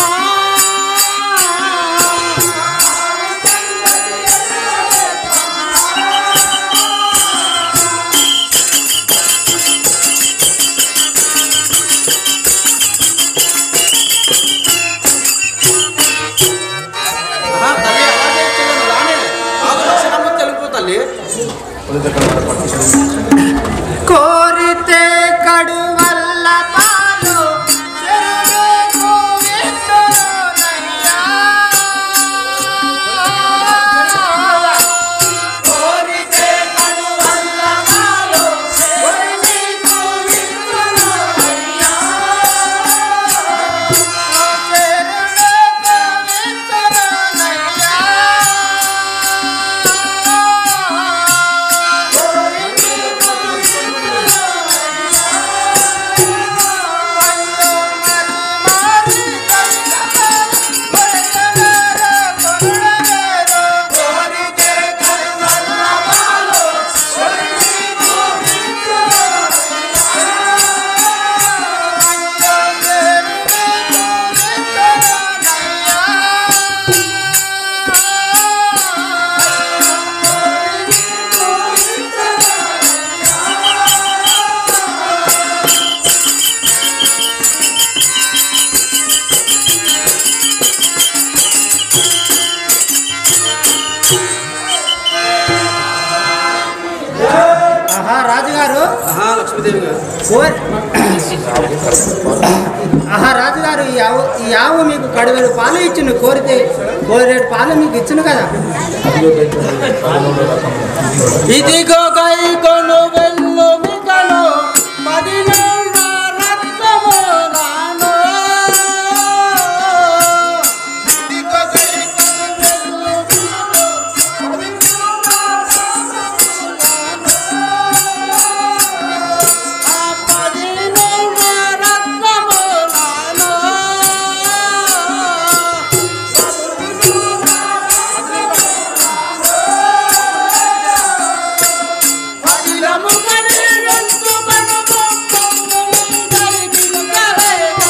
ఆహా, తల్లి అలాగే ఇచ్చేదాను రానే ఆవు లక్షణము తెలుపు తల్లి కోరితే కడు వల్ల పాలు చెరువుకు విట్టునయ్యా. కోరితే కడు వల్ల పాలు చెరువుకు విట్టునయ్యా. చెరువుకు విట్టునయ్యా. ఆహా రాజుగారు ఆహా లక్ష్మీదేవి గారు కోరి ఆహా రాజుగారు ఈ ఆవు ఈ ఆవు మీకు కడివేడు పాలు ఇచ్చును కోరితే కోరేడు పాలు మీకు ఇచ్చును కదా ఇదిగో గైకొను వెళ్ళు మిగలు మదినూర రక్తము నాను ఆ మదినూర రక్తము నాను అదిలము కని రొంతు మనము పొంగులు కలిగిన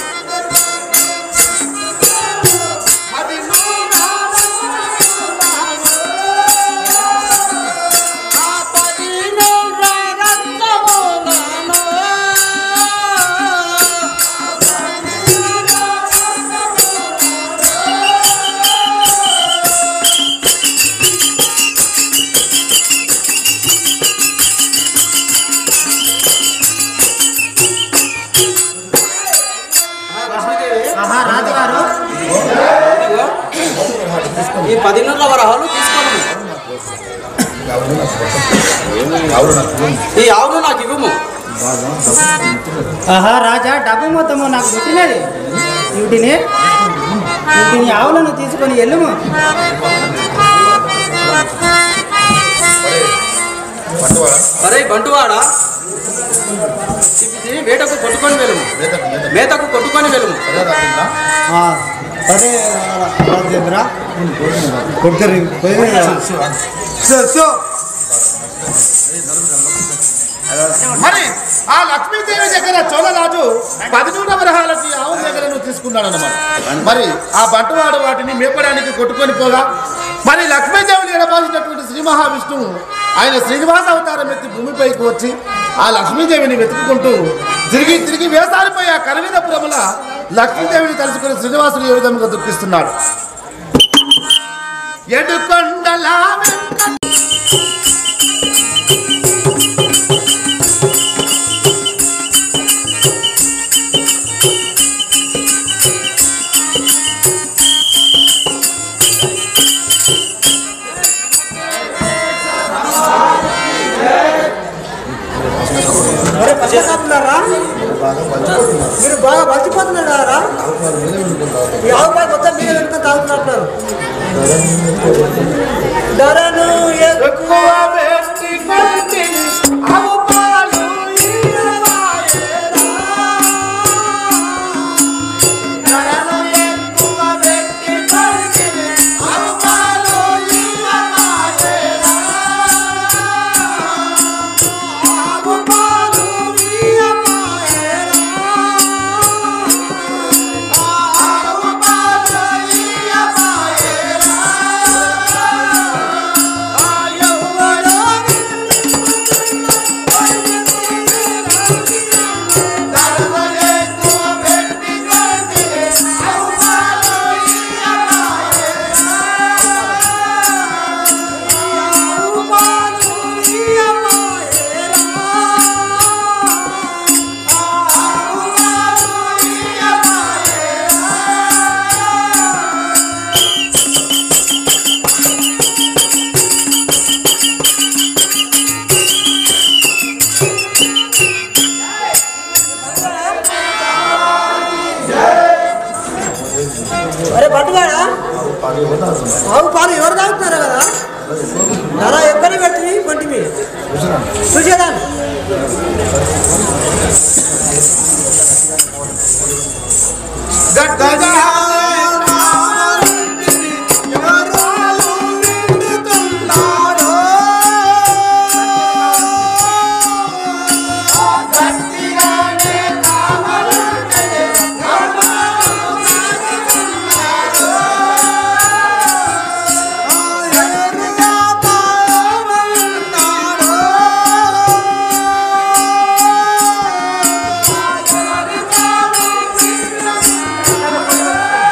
ఆహా రాజుగారు ఇదిగో, ఈ పది నూర్ల వరహాలు తీసుకోను ఈ ఆవును నాకు ఇవ్వము ఆహా రాజా డబ్బు మొత్తము నాకు పుట్టినది వీటిని వీటిని ఆవులను తీసుకొని వెళ్ళుము అరే బంటువాడా ఇది వేటకు కొట్టుకొని వెళ్ళము మేతకు కొట్టుకొని వెళ్ళము ఆ, సరే రాజేంద్ర కొడుతారు సో సో మరి ఆ లక్ష్మీదేవి దగ్గర చోళరాజు పదినూట వరహాలకి ఆవు దగ్గర నువ్వు తీసుకున్నాడు అనమాట మరి ఆ బంటువాడు వాటిని మేపడానికి కొట్టుకొని పోగా మరి లక్ష్మీదేవిని ఎడబాసినటువంటి శ్రీ మహావిష్ణువు ఆయన శ్రీనివాస అవతారం ఎత్తి భూమిపైకి వచ్చి ఆ లక్ష్మీదేవిని వెతుక్కుంటూ తిరిగి తిరిగి వేసారిపోయి ఆ కరవీరపురముల లక్ష్మీదేవిని తలుచుకుని శ్రీనివాసుడు ఏ విధంగా దుఃఖిస్తున్నాడు ఎడుకొండల వెంకట మరి పశ్చాత్తాపున్నారా మీరు బాగా మర్చిపోతున్నారా ఈ ఆవు పాలు మొత్తం మీరు వెనుక తాగుతున్నారు ధరను ఎక్కువ పెట్టి కొట్టి ఆవు పాలు ఇయ్యవాయెరా. ధరను ఎక్కువ పెట్టి కొట్టి ఆవు పాలు ఇయ్యవాయెరా. ఆవు పాలు ఇయ్యవాయెరా. ఆవు పాలు ఇయ్యవాయెరా. అరే పట్టుగాడా ఆవు పాలు ఎవరు తాగుతున్నారు కదా ధర ఎక్కడ పెడుతుంది కొంటి మీ చూసేదాన్ని గట్టిగా ఆ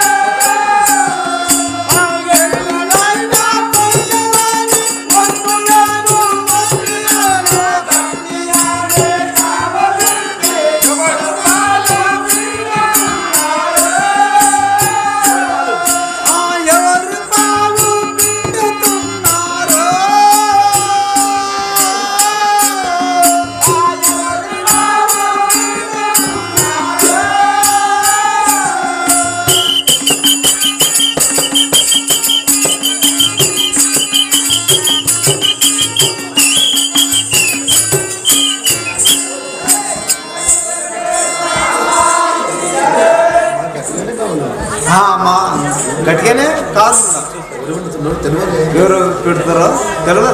గట్టిగానే కాదు ఎవరు పెడతారో తెలియదు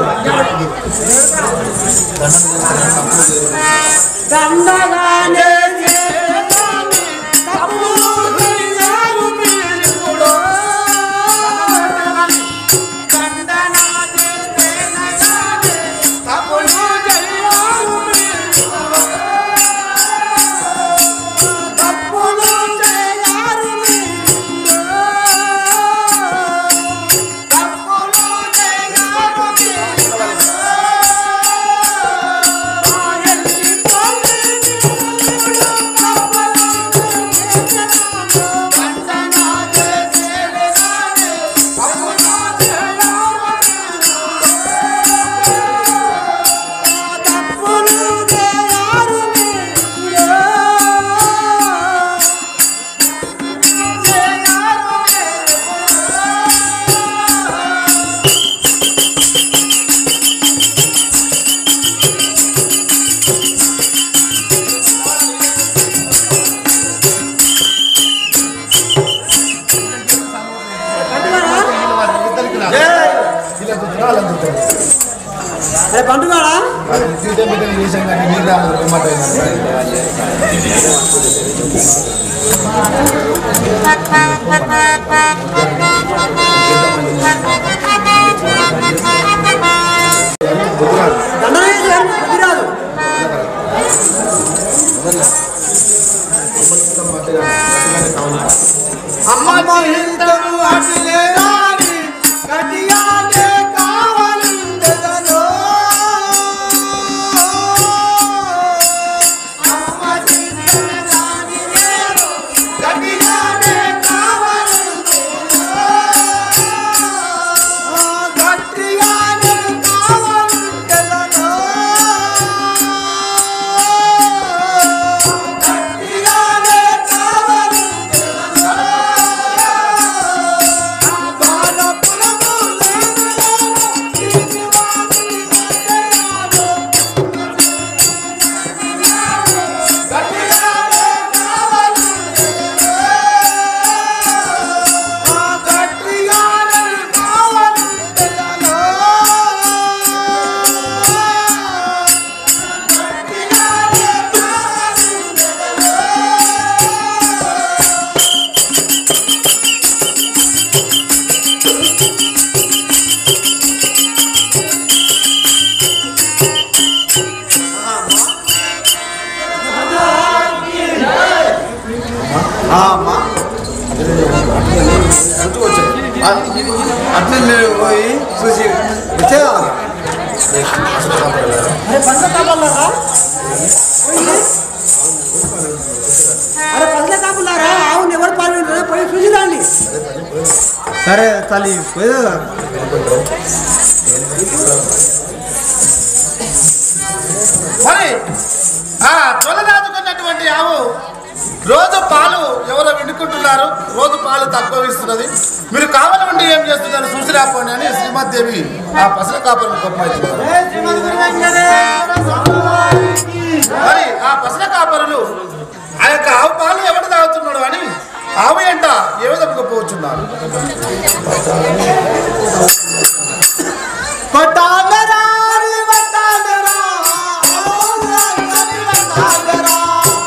దండగానే చేయాలి, తప్పులు చేయాలి మీరు. తప్పులు చేయాలి మీరు. తప్పులు చేయాలి మీరు. తప్పులు చేయాలి అరే పండుగాడా దండనే కుదిరాదు అమ్మ హిందము అటిలే రాని గటియానే కావాలందెదలో అమ్మ హిందము రాని నేను గటియానే కావాలందెదలో గట్టియానే కావాలందెదలో గట్టియానే అమ్మా అట్లే పోయి చూసి వచ్చేవారు అరే పండ్ల కాపులారా అరే పండ్ల కాపులారా అవును ఎవరు పాల్గొంటారా పోయి చూసి రండి సరే తల్లి పోయేదా మరి ఆ తొలరాజుకున్నటువంటి ఆవు రోజు పాలు ఎవరో వినుకుంటున్నారు రోజు పాలు తక్కువ ఇస్తున్నది మీరు కావాలంటే ఏం చేస్తున్నారు చూసి రాపోండి అని శ్రీమద్దేవి ఆ పసల కాపురం గొప్ప మరి ఆ పసల కాపరులు ఆ యొక్క ఆవు పాలు ఎవడు తాగుతున్నాడు అని ఆవు ఎంట ఏ విధంగా పోతున్నారు పట్టాలరారి పట్టాలరా పట్టాలరా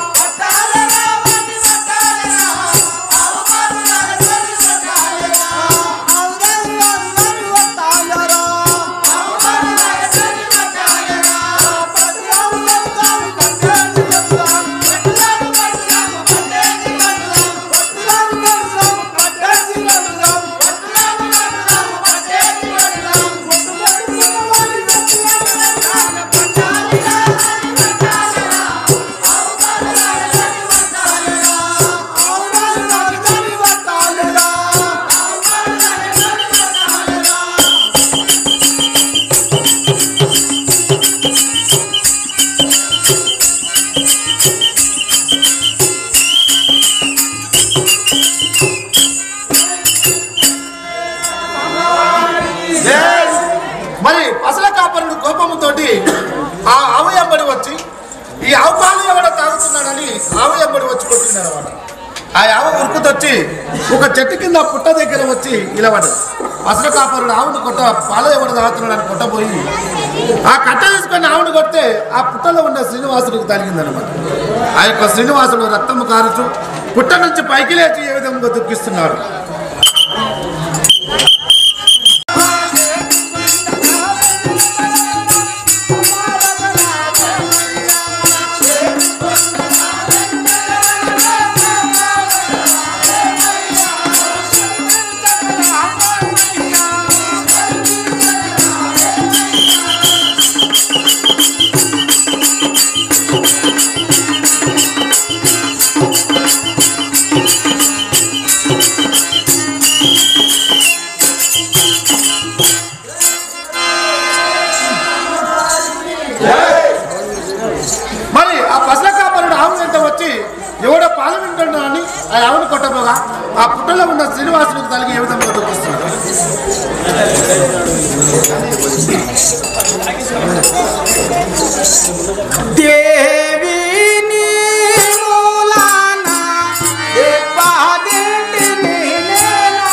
మరి పసల కాపరుడు కోపముతోటి ఆ ఆవు ఎంబడి వచ్చి ఈ ఆవు పాలు ఎవడో తాగుతున్నాడని ఆవు ఎంబడి వచ్చి కొట్టింది అనమాట ఆ యావ ఉరుకుతొచ్చి ఒక చెట్టు కింద పుట్ట దగ్గర వచ్చి నిలబడ్డది అసలు కాపరుడు ఆవును కొట్ట పాల ఎవరు తాగుతున్నాడు అని కొట్టబోయి ఆ కట్ట తీసుకొని ఆవును కొడితే ఆ పుట్టలో ఉన్న శ్రీనివాసుడికి తగిలిందనమాట ఆ యొక్క శ్రీనివాసుడు రక్తము కారుచు పుట్ట నుంచి పైకి లేచి ఏ విధంగా దుఃఖిస్తున్నాడు మరి ఆ పసల కాపరుడు ఆవు వెంట వచ్చి ఎవడో పాలు వింటున్నాడని ఆ ఆవును కొట్టబోగా ఆ పుట్టలో ఉన్న శ్రీనివాసుడికి తలిగి ఏ విధంగా దుఃఖిస్తున్నాడు దేవి నీ మూలాన దేవాదేవిని నేను.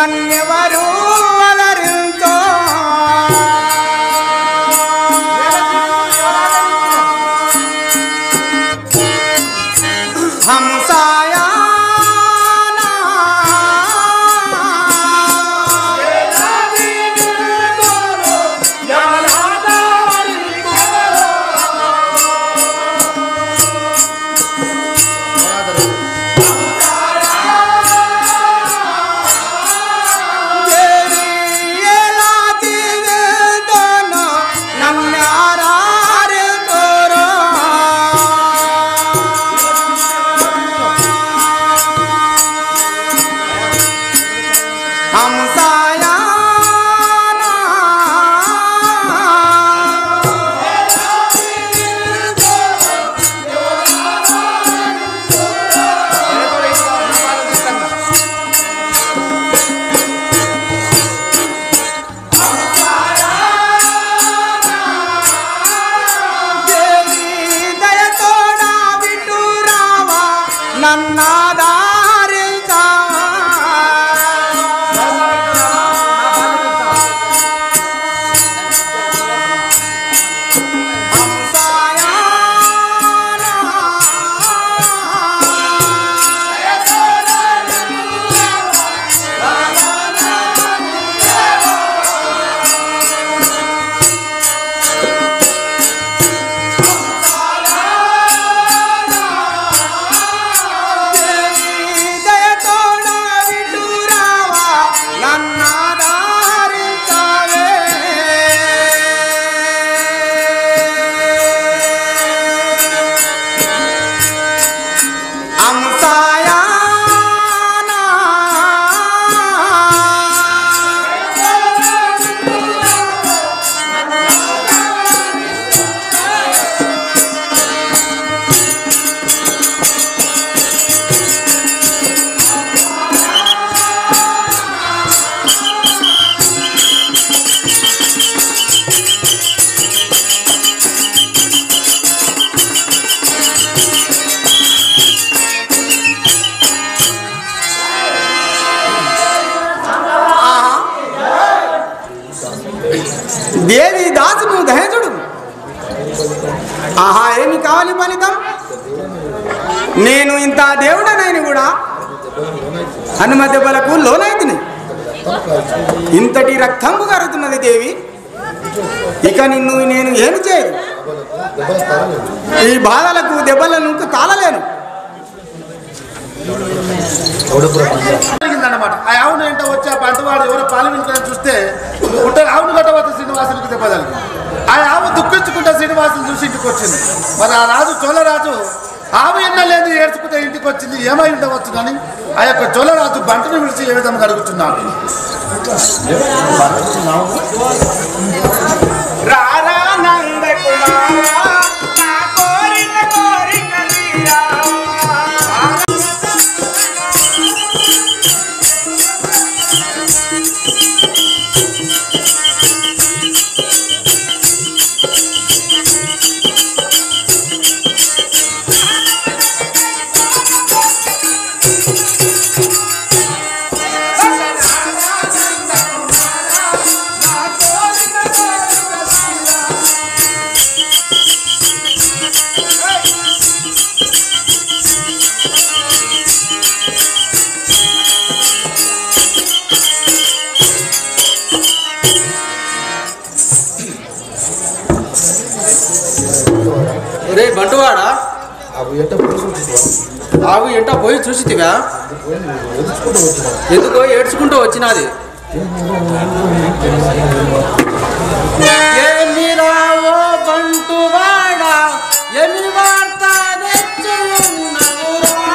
నన్నెవరు అలరింతో హంసాయా దయతోడా విటు రావా నన్నాదారించావా దయతోడా విటు రావా నన్నాదారించావే అంసాయా దేవి దాసును దహేజుడు ఆహా ఏమి కావాలి ఫలితం నేను ఇంత దేవుడనైన కూడా హనుమ దెబ్బలకు లోనైతిని ఇంతటి రక్తంబు కరుగుతున్నది దేవి ఇక నిన్ను నేను ఏమి చేయను ఈ బాధలకు దెబ్బలను తాళలేను జరిగిందన్నమాట ఆ ఆవును ఏంటో వచ్చి ఆ పంటవాడు ఎవరో పాలు వింటారని చూస్తే ఉంటే ఆవును కట్టవద్ద శ్రీనివాసునికి దెబ్బతలిగి ఆ ఆవు దుఃఖించుకుంటే శ్రీనివాసుని చూసి ఇంటికి వచ్చింది మరి ఆ రాజు చోళరాజు ఆవు ఎన్న లేదు ఏడ్చుకుంటే ఇంటికి వచ్చింది ఏమై ఉండవచ్చు కానీ ఆ యొక్క చోళరాజు బంటను విడిచి ఏ విధంగా అడుగుతున్నాడు రారా నందకుమారా నా కోరిక కోరిక తీరా రే బంటువాడా ఆవు ఎంట పోయి చూసితివా ఎందుకో ఏడ్చుకుంటూ వచ్చినది ఏమి రావో బంటువాడా ఏమి వార్త తెచ్చి ఉన్నవురా?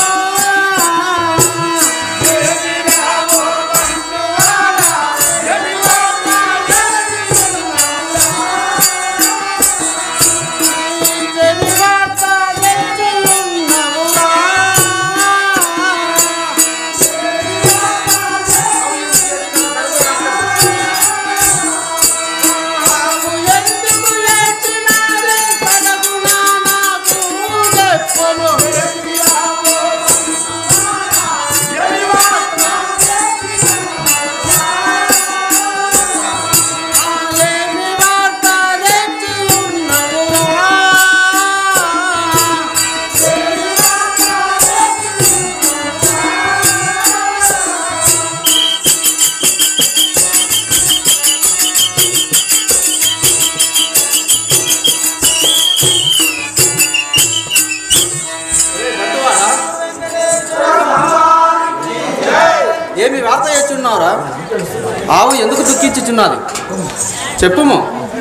ఏమి రావో బంటువాడా, ఏమి వార్త తెచ్చి ఏమి వార్త తెచ్చి ఉన్నవురా? ఏమి వార్త చేస్తున్నావురా ఆవు ఎందుకు దుఃఖించుచున్నది చెప్పుము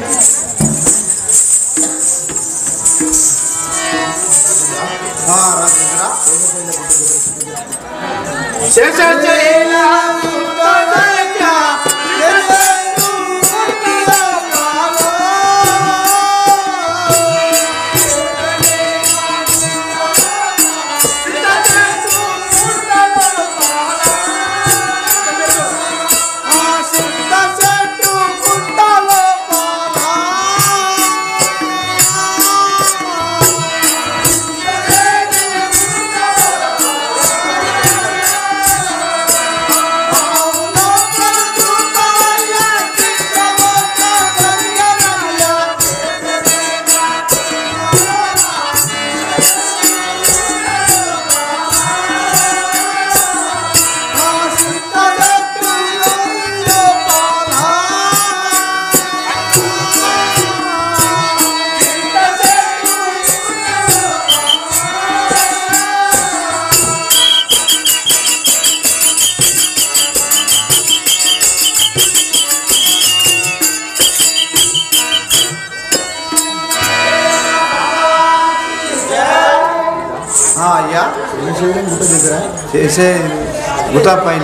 ఆ, అయ్యా చేసే గుట్ట పైన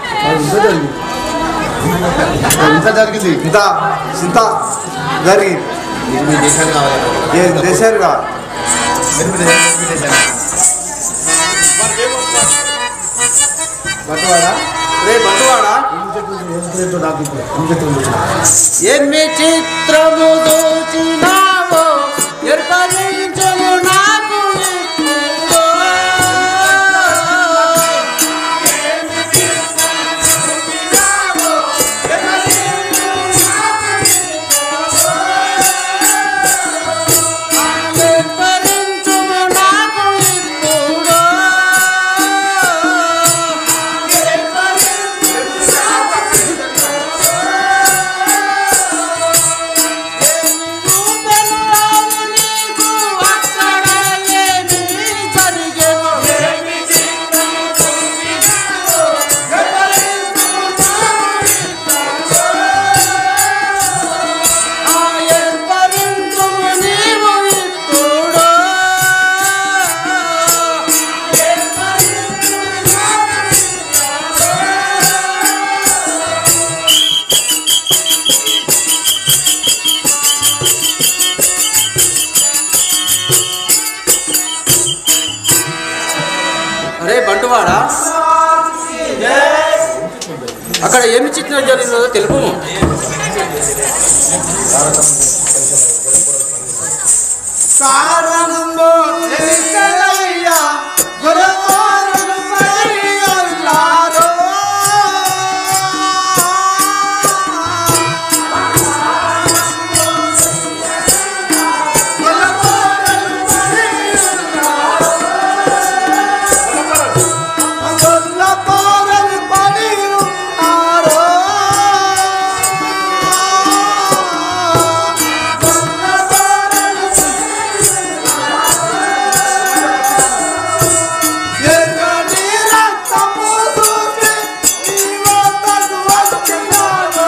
ఇంత జరిగింది ఇంత ఇంత జరిగింది ఏ దేశాలు కాదు బట్టువాడా రే బంటువాడా ఎన్ని చిత్రము దోచినావో ఏర్పరించము నాకు ఇప్పుడు. ఏర్పరించుము నాకు ఇప్పుడు. అరే బంటువాడా అక్కడ ఏమి చిత్రం జరిగిందో తెలుపు కారణంలో తెలిసలయ్యా గురవారు మరి అల్లారో గొల్ల పారలు పడి ఉన్నారో ఎర్రని రక్తము చూసి నీ వద్దకు వచ్చినాడు.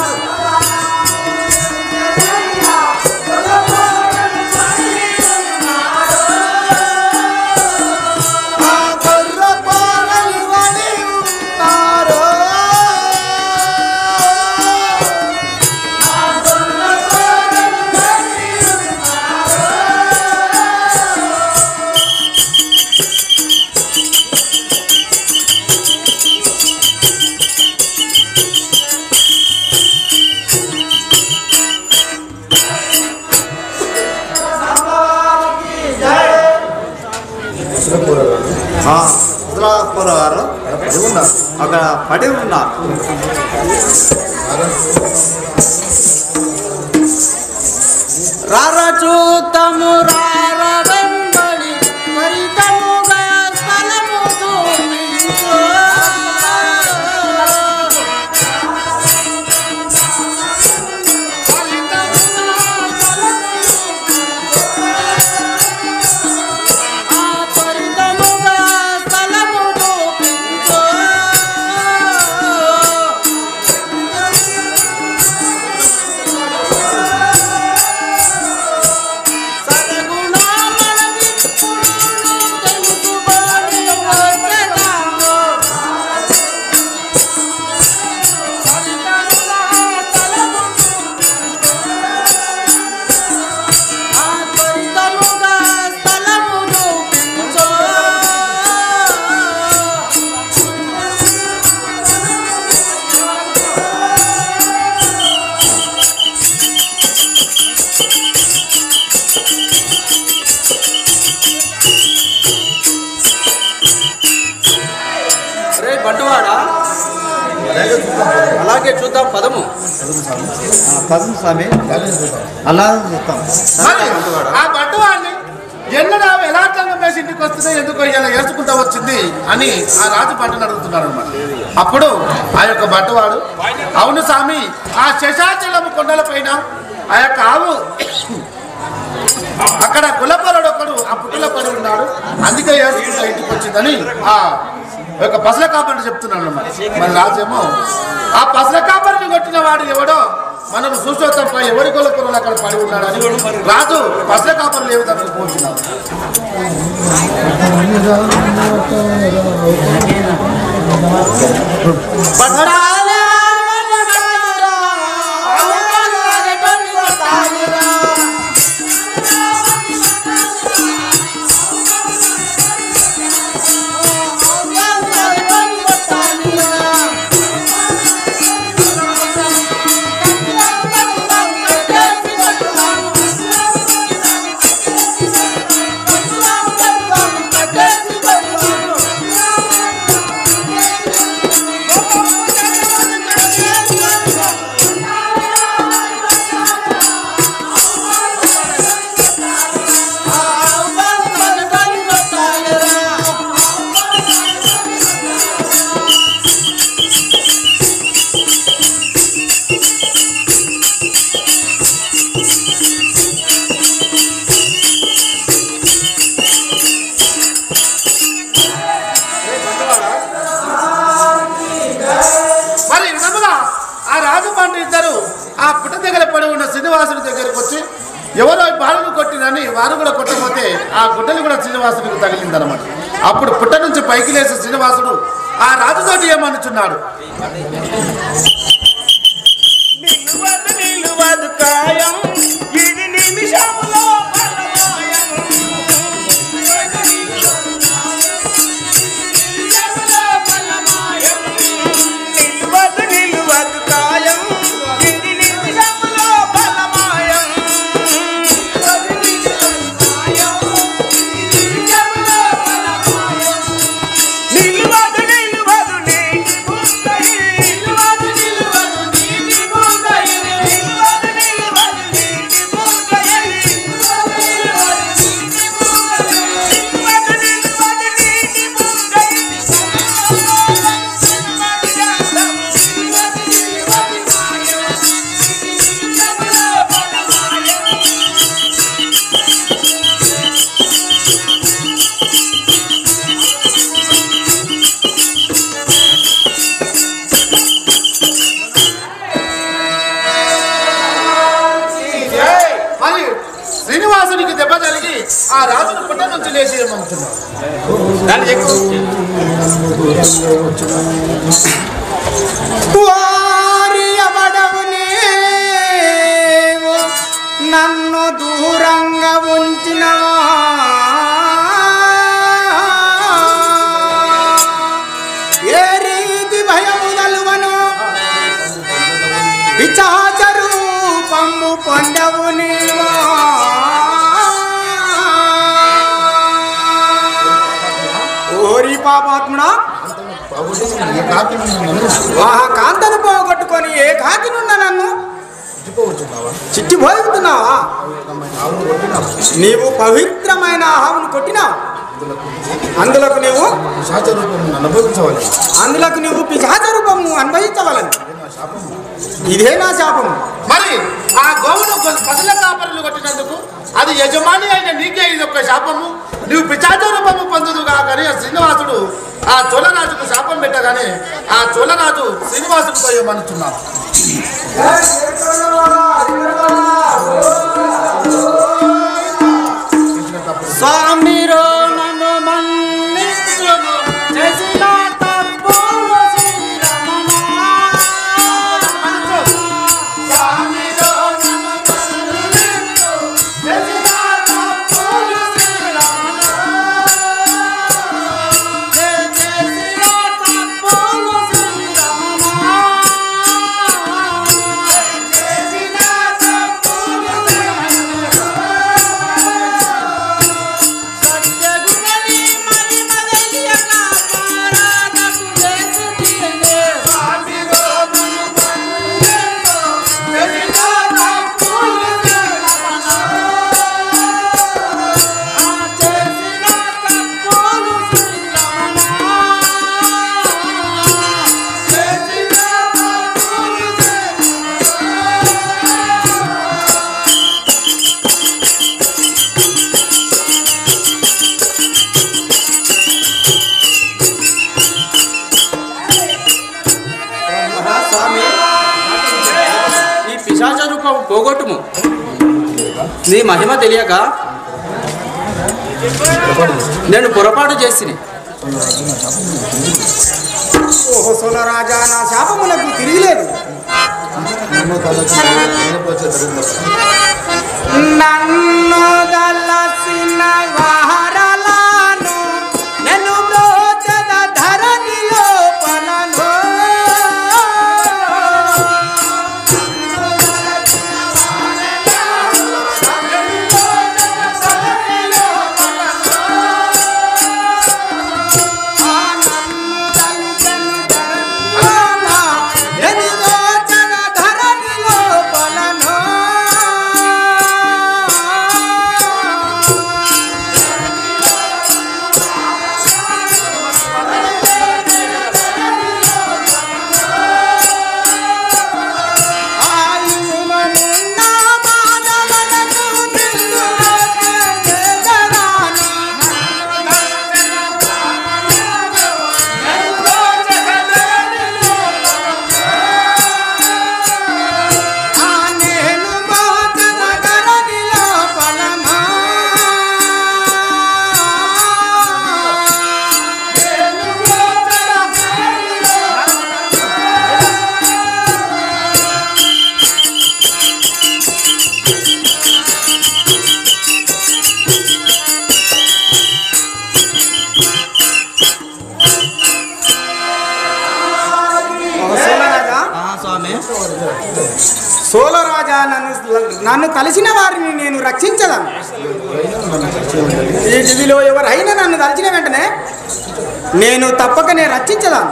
ఆ గొర్ర పారలు పడి ఉన్నారో. ఉత్తరాపుర గారు అక్కడ పడి ఉన్నారు రారచూతము రారవెంబడి పరితముగా స్థలము చూపించు. ఆ పరితముగా స్థలము చూపించు. రే బంటువాడా అలాగే చూద్దాం పదము పదం స్వామి అలా చూస్తాం మరి ఆ బట్టువాడిని ఎన్నడా ఎలాంటి మేసి ఇంటికి వస్తుంది ఎందుకు ఇలా ఏడ్చుకుంటా వచ్చింది అని ఆ రాజు పంటను అడుగుతున్నాడు అనమాట అప్పుడు ఆ యొక్క బట్టువాడు అవును స్వామి ఆ శశాచలము కొండల పైన ఆ యొక్క ఆవు అక్కడ గులపరుడు ఒకడు ఆ పుట్టులో పడి ఉన్నాడు అందుకే ఏడ్చుకుంటా ఇంటికి వచ్చిందని ఆ యొక్క పసల కాపరిని చెప్తున్నాడు అన్నమాట మరి రాజేమో ఆ పసల కాపరిని కొట్టిన వాడు ఎవడో మనం చూసో తప్ప ఎవరి గొలపరులు అక్కడ పడి ఉన్నాడని రాజు పసల కాపరులు ఏ విధంగా పోతున్నాడు మరి ఈ విధముగా ఆ రాజమండ్రి ఇద్దరు ఆ పుట్ట దగ్గర పడి ఉన్న శ్రీనివాసుడి దగ్గరకు వచ్చి ఎవరో ఈ బాలును కొట్టినని వారు కూడా కొట్టకపోతే ఆ గుడ్డలు కూడా శ్రీనివాసుడికి తగిలిందనమాట అప్పుడు పుట్ట నుంచి పైకి లేచి శ్రీనివాసుడు ఆ రాజుతోటి ఏమనుచున్నాడు నిలువదు నిలువదు కాయం ఇది నిమిషములో బలమాయం నిలువదు నిలువదు కాయం ఇది నిమిషములో బలమాయం నిలువదు నిలువదు నీటి బుగ్గయి నిలువదు నిలువదు నీటి బుగ్గయి నిలువదు నిలువదు నీటి బుగ్గయి నిలువదు నిలువదు నీటి బుగ్గయి నిలువదు నిలువదు నీటి బుగ్గయి మరి శ్రీనివాసునికి దెబ్బ జరిగి ఆ రాజును పుట్ట నుంచి లేచి ఏమనుచున్నాడు వారి ఎవడవు నీవు నన్ను దూరంగా ఉంచిన ఏ రీతి భయము గలువను విచాచ రూపము పొందవు నీవా ఓరి పాపాత్ముడా ఆ కాంతను పోగొట్టుకొని ఏ కాకినున్న నన్ను చిట్టిపోతున్నావా నీవు పవిత్రమైన ఆవును కొట్టినావు అందులకు నీవు అనుభవించవాలి అందులకు నీవు పిశాచ రూపము అనుభవించవాలని ఇదే నా శాపము మరి ఆ గోవును కొ- పశుల కాపరులు కొట్టినందుకు అది యజమాని అయిన నీకే ఇది ఒక శాపము నువ్వు పిచాచ రూపము పొందుదుగా కానీ ఆ శ్రీనివాసుడు ఆ చోళరాజుకు శాపం పెట్టగానే ఆ చోళరాజు శ్రీనివాసుడితో ఏమనుచున్నాడు స్వామిరో నన్ను మన్నించుము చేసిన తప్పులు శ్రీరమణ. స్వామిరో నన్ను మన్నించు, చేసిన తప్పులు శ్రీరమణ. నే చేసిన తప్పులు శ్రీరమణ. నే చేసిన తప్పులు రాజరూపం పోగొట్టుము నీ మహిమ తెలియక నేను పొరపాటు చేసిని ఓహో సోలరాజా నా శాపమునకు తిరిగిలేదు నన్ను దలసిన వారలాను నేను బ్రోచన ధరణి లోపలను నేను బ్రోచన ధరణి లోపలను సోలరాజా స్వామి సోలరాజా నన్ను నన్ను కలిసిన వారిని నేను రక్షించదాను ఈ దివిలో ఎవరైనా నన్ను తలిచిన వెంటనే నేను తప్పకనే రక్షించదాను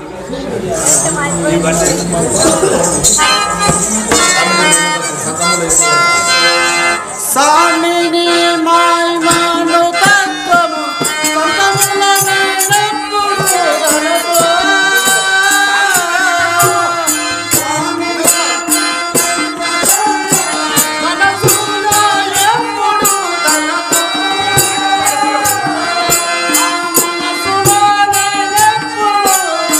స్వామిని మహిమను తత్వము సొంతముల నేనెప్పుడు తలపు. మనసులో ఎప్పుడు తలపు. మనసులో నేనెప్పుడు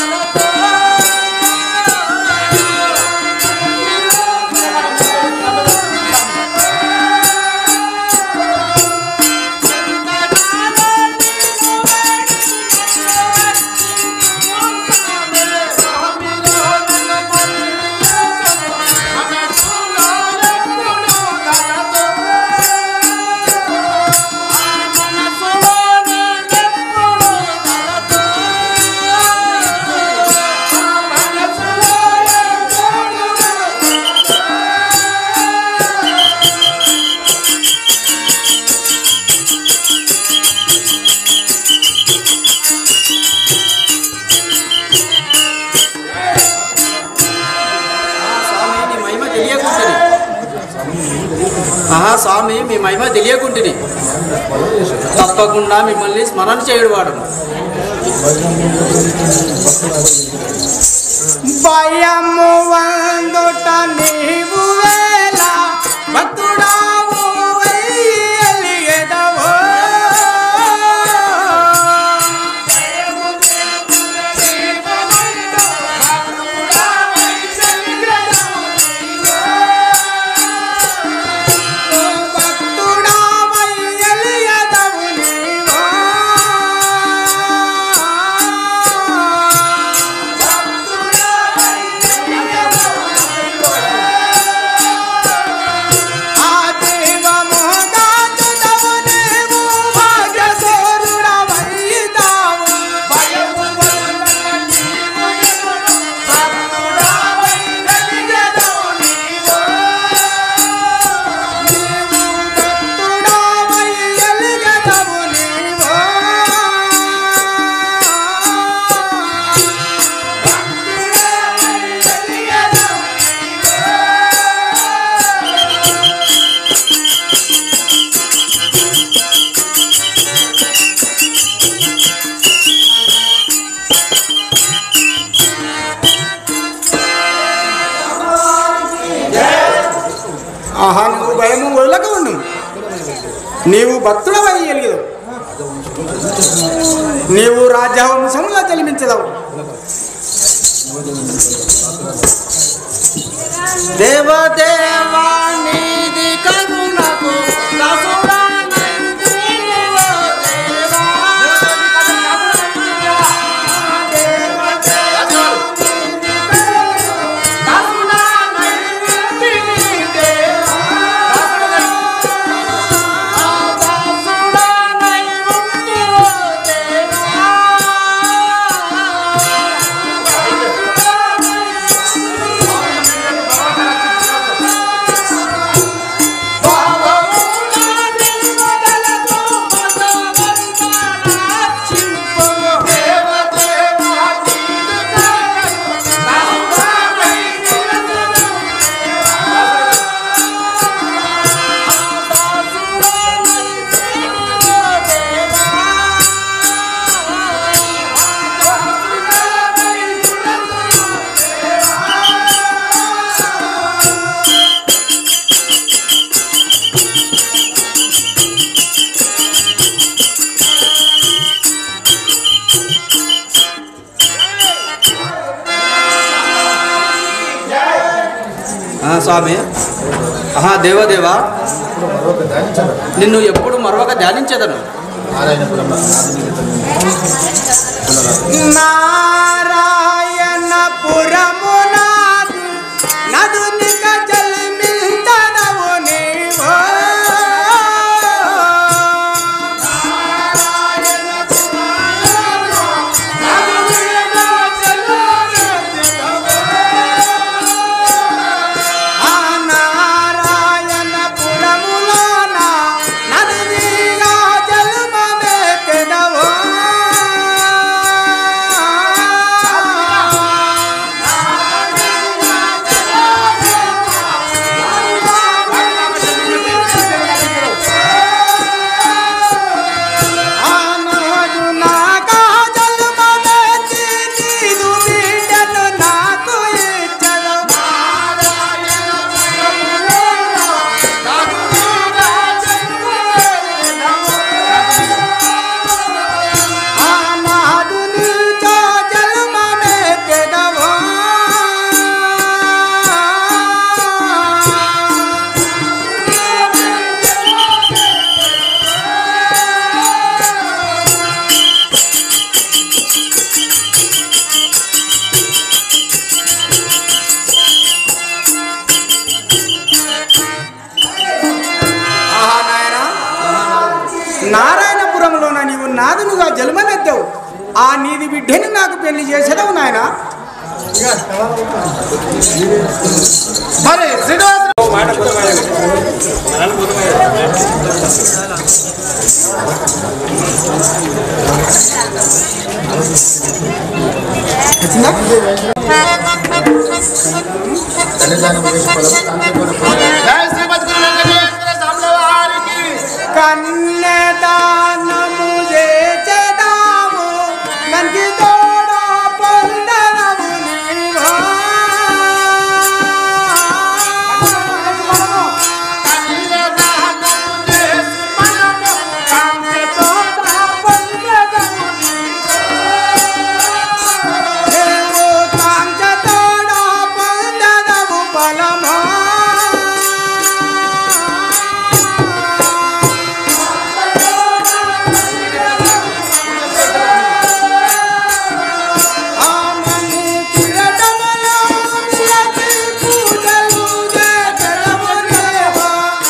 స్వామి నీ మహిమ తెలియకుంటుంది ఆహా స్వామి మీ మహిమ తెలియకుంటుంది తప్పకుండా మిమ్మల్ని స్మరణ చేయడువాడు భయము వందుట నీవు వేళ భక్తుడావు వెయ్యలిగెదవో. భక్తుడావై ఎలిగెదవు నీవో. ఆ దేవము దాచుదవు నీవు భాగ్యశూరుడవైతావు. భయము వలన నీవు ఎదురు భక్తుడావై వెలిగెదవు నీవో. నీవు భక్తుడావై ఎలిగెదవు నీవో. భక్తుడావై ఎలిగెదవు ఆహా నువ్వు భయము వదలక ఉండు నీవు భక్తుడవై ఎలిగదు నీవు రాజ్యవంశంలో జన్మించదవు దేవదేవా నీది కరుణకు దాసుడానైతినివో దేవా. దాసుడానైతిని దేవా. ఆ దాసుడానై ఉంటివో దేవా. ఆ, స్వామి ఆహా దేవదేవా నిన్ను ఎప్పుడు మరొక ధ్యానించదను నారాయణపురమునాదు నదునిక జల్మింతనవు నీవో ఆ నారాయణపురములోన నదునిగా జల్మమెత్తెదవో ఆనాడు నాగా జల్మమెత్తి నీదు బిడ్డను నాకు ఇచ్చెదవు. ఆనాడు నీతో జన్మమెత్తెదవో. ఆహా నాయనా నారాయణపురంలోన నీవు నాదునుగా జన్మమెత్తావు ఆ నీది బిడ్డని నాకు పెళ్లి చేసేదవు నాయన మరి శ్రీనివాస జై శ్రీమద్ గురు వెంకటేశ్వర స్వాముల వారికి కన్యదానము చేసేదాము మనకి తోడా పొందనము నీవా నీవు కాంచ తోడా పొందనము బలమా ఆమని కిరటములో నిలచి పూజలు చేసెదవు నీవా.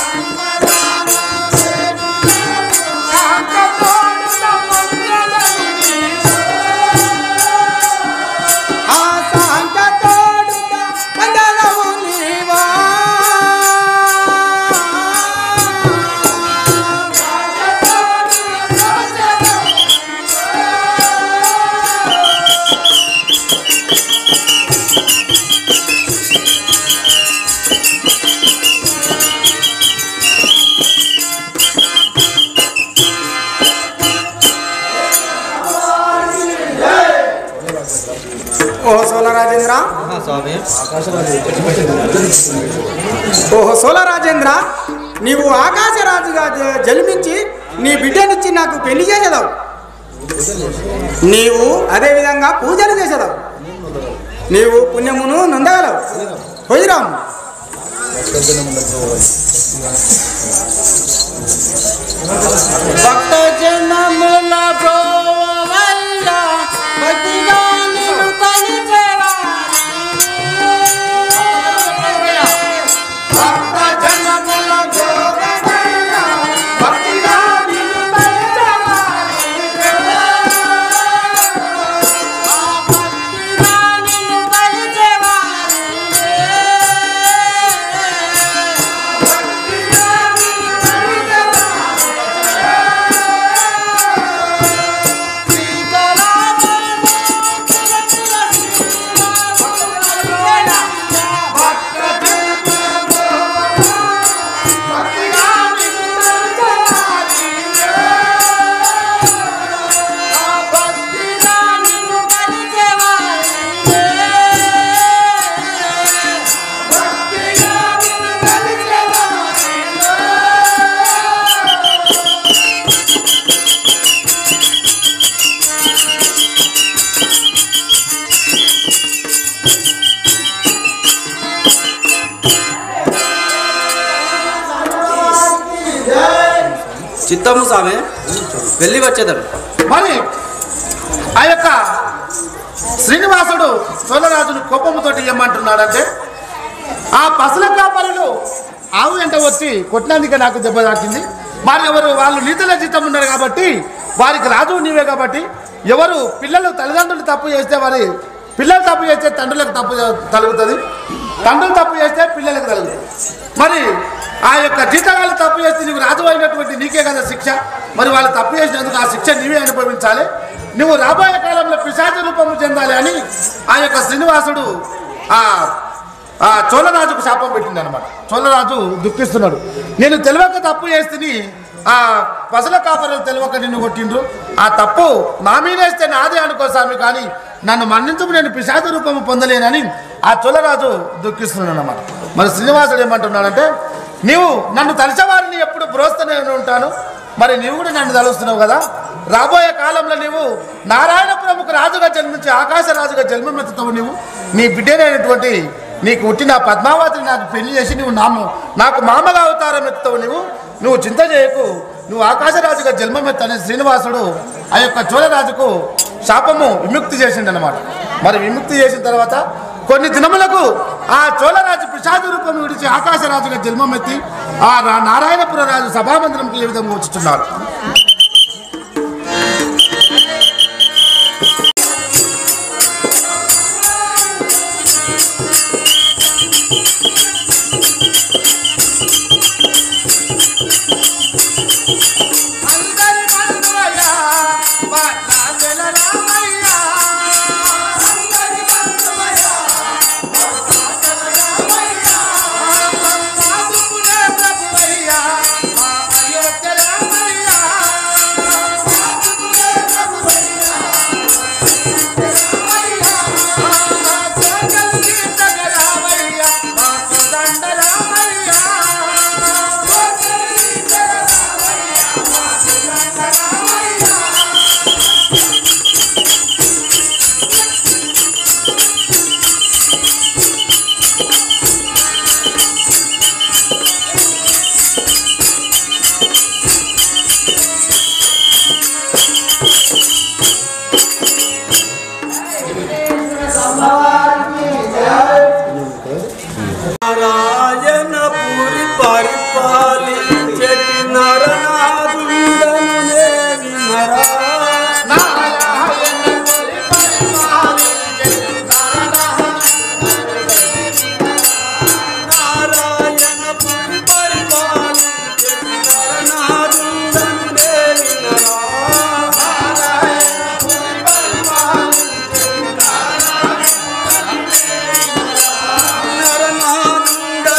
ఆ శాంత తోడుగా పొందెదవు నీవా. ఓహో సోల రాజేంద్ర స్వామి ఓహో సోల రాజేంద్ర నీవు ఆకాశరాజుగా జ- జన్మించి నీ బిడ్డనిచ్చి నాకు పెళ్లి చేసేదావు నీవు అదే విధంగా పూజలు చేసేదావు నీవు పుణ్యమును నొందగలవు పోయిరాము భక్త జనముల బ్రోవల్ల భక్తిగా నిన్ను తలిచేవారు. భక్త జనముల బ్రోవల్ల భక్తిగా నిన్ను తలిచేవారు. ఆ భక్తిగా నిన్ను తలిచేవారు. చిత్తము స్వామి వెళ్ళి వచ్చేదను మరి ఆ యొక్క శ్రీనివాసుడు చోళరాజును కోపముతోటి ఏమంటున్నాడంటే ఆ పసల కాపరులు ఆవు వెంట వచ్చి కొట్టినందుకే నాకు దెబ్బ తాకింది మరి ఎవరు వాళ్ళు నీతిలో జీతం ఉన్నారు కాబట్టి వారికి రాజు నీవే కాబట్టి ఎవరు పిల్లలు తల్లిదండ్రులు తప్పు చేస్తే వారి పిల్లలు తప్పు చేస్తే తండ్రులకు తప్పు తలుగుతుంది తండ్రులు తప్పు చేస్తే పిల్లలకు తలుగుతుంది మరి ఆ యొక్క జీతగాళ్ళు తప్పు చేస్తే నీవు రాజు అయినటువంటి నీకే కదా శిక్ష మరి వాళ్ళు తప్పు చేసినందుకు ఆ శిక్ష నీవే అనుభవించాలి నువ్వు రాబోయే కాలంలో పిశాచ రూపము చెందాలి అని ఆ యొక్క శ్రీనివాసుడు ఆ ఆ చోళరాజుకు శాపం పెట్టింది అనమాట చోళరాజు దుఃఖిస్తున్నాడు నేను తెలియక తప్పు చేస్తుని ఆ పసల కాపరులు తెలియక నిన్ను కొట్టిండ్రు ఆ తప్పు నా మీదేస్తే నాదే అనుకో స్వామి కానీ నన్ను మన్నించము నేను పిశాచ రూపము పొందలేనని ఆ చోళరాజు దుఃఖిస్తున్నాడు అనమాట మరి శ్రీనివాసుడు ఏమంటున్నాడంటే నీవు నన్ను తలిచేవారిని ఎప్పుడు బ్రోస్తూనే ఉంటాను మరి నీవు కూడా నన్ను తలుస్తున్నావు కదా రాబోయే కాలంలో నీవు నారాయణపురముకు రాజుగా జన్మించి ఆకాశ రాజుగా జన్మమెత్తుతావు నీవు నీ బిడ్డనైనటువంటి నీకు పుట్టిన పద్మావతిని నాకు పెళ్లి చేసి నువ్వు నామ నాకు మామగా అవతారం ఎత్తుతావు నువ్వు నువ్వు చింత చేయకు నువ్వు ఆకాశరాజుగా జన్మమెత్తని శ్రీనివాసుడు ఆ యొక్క చోళరాజుకు శాపము విముక్తి చేసిండనమాట మరి విముక్తి చేసిన తర్వాత కొన్ని దినములకు ఆ చోళరాజు పిశాచ రూపం విడిచి ఆకాశరాజుగా జన్మమెత్తి ఆ రా- నారాయణపుర రాజు సభామందిరంకి ఏ విధంగా వచ్చుచున్నాడు నారాయణపురి పరిపాలించటి నరనాథుండను నేవి నరా నారాయణపురి పరిపాలించటి నరనాథుండను నేవి నరా నరనాథుండ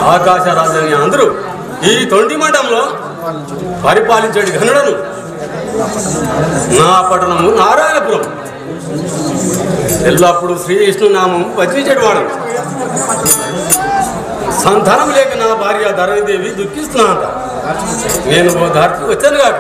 ఆకాశరాజని అందరూ ఈ తొండి మండలంలో పరిపాలించేటి ఘనుడను నా పట్టణము నారాయణపురం ఎల్లప్పుడూ శ్రీ విష్ణునామం వచించేటివాడు సంతానం లేక నా భార్య ధరణిదేవి దుఃఖిస్తున్నానంట నేను ఓ దారికి వచ్చాను కాక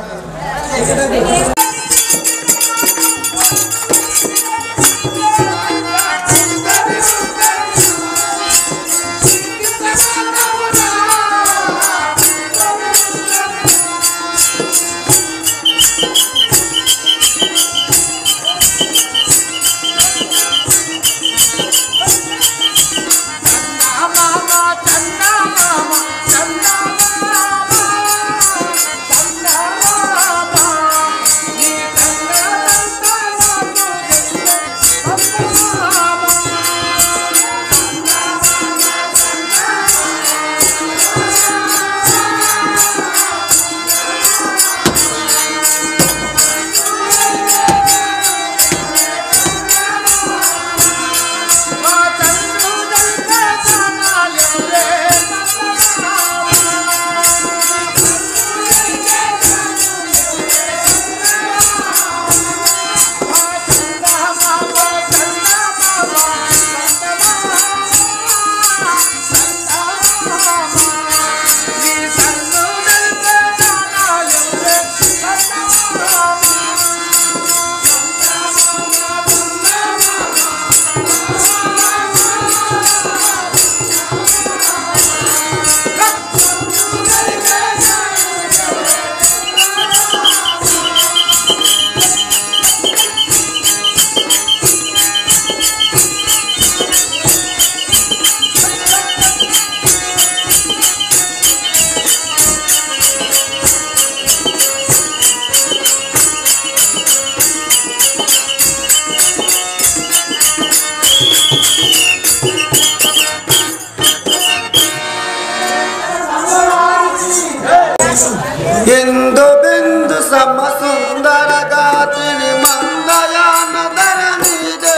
ఎందు బిందు సమ సుందర గాతిని మందయాన ధరణిదే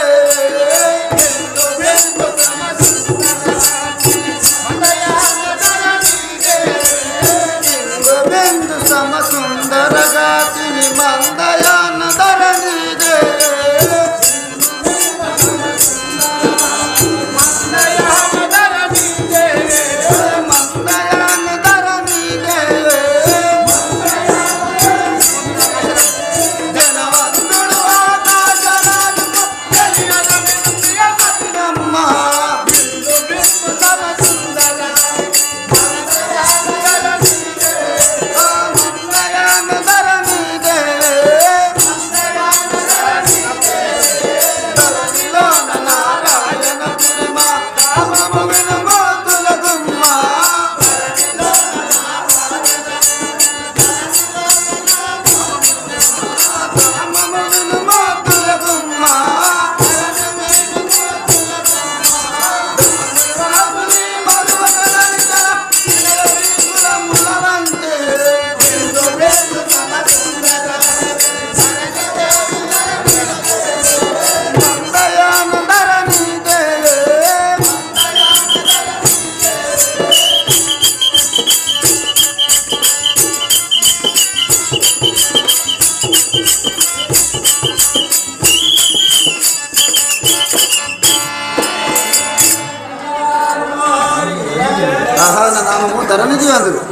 ఎందు బిందు సమ సుందర గాతిని మందయాన ధరణిదే ఎందు బిందు సమ సుందర గాతిని మందయాన ధరణిదే మందయాన ధరణిదే మందయాన ధరణిదే జనవంతుడు ఆకాశరాజుకు తెలియని ప్రియపతినమ్మ. బిందు బిందు సమ సుందర ఆ మందయాన ధరణిదే. ధరణిలోన నారాయణ పురిమ, రామము వినుమోతుల గుమ్మ. రామము వినుమోతుల గుమ్మ. రాముని మరువగలనిక, నిలవీకులముల వంతే. బిందు బిందు సమ సుందర మందయాన ధరణిదే. ఆహా నా నామము ధరణిది అందుకు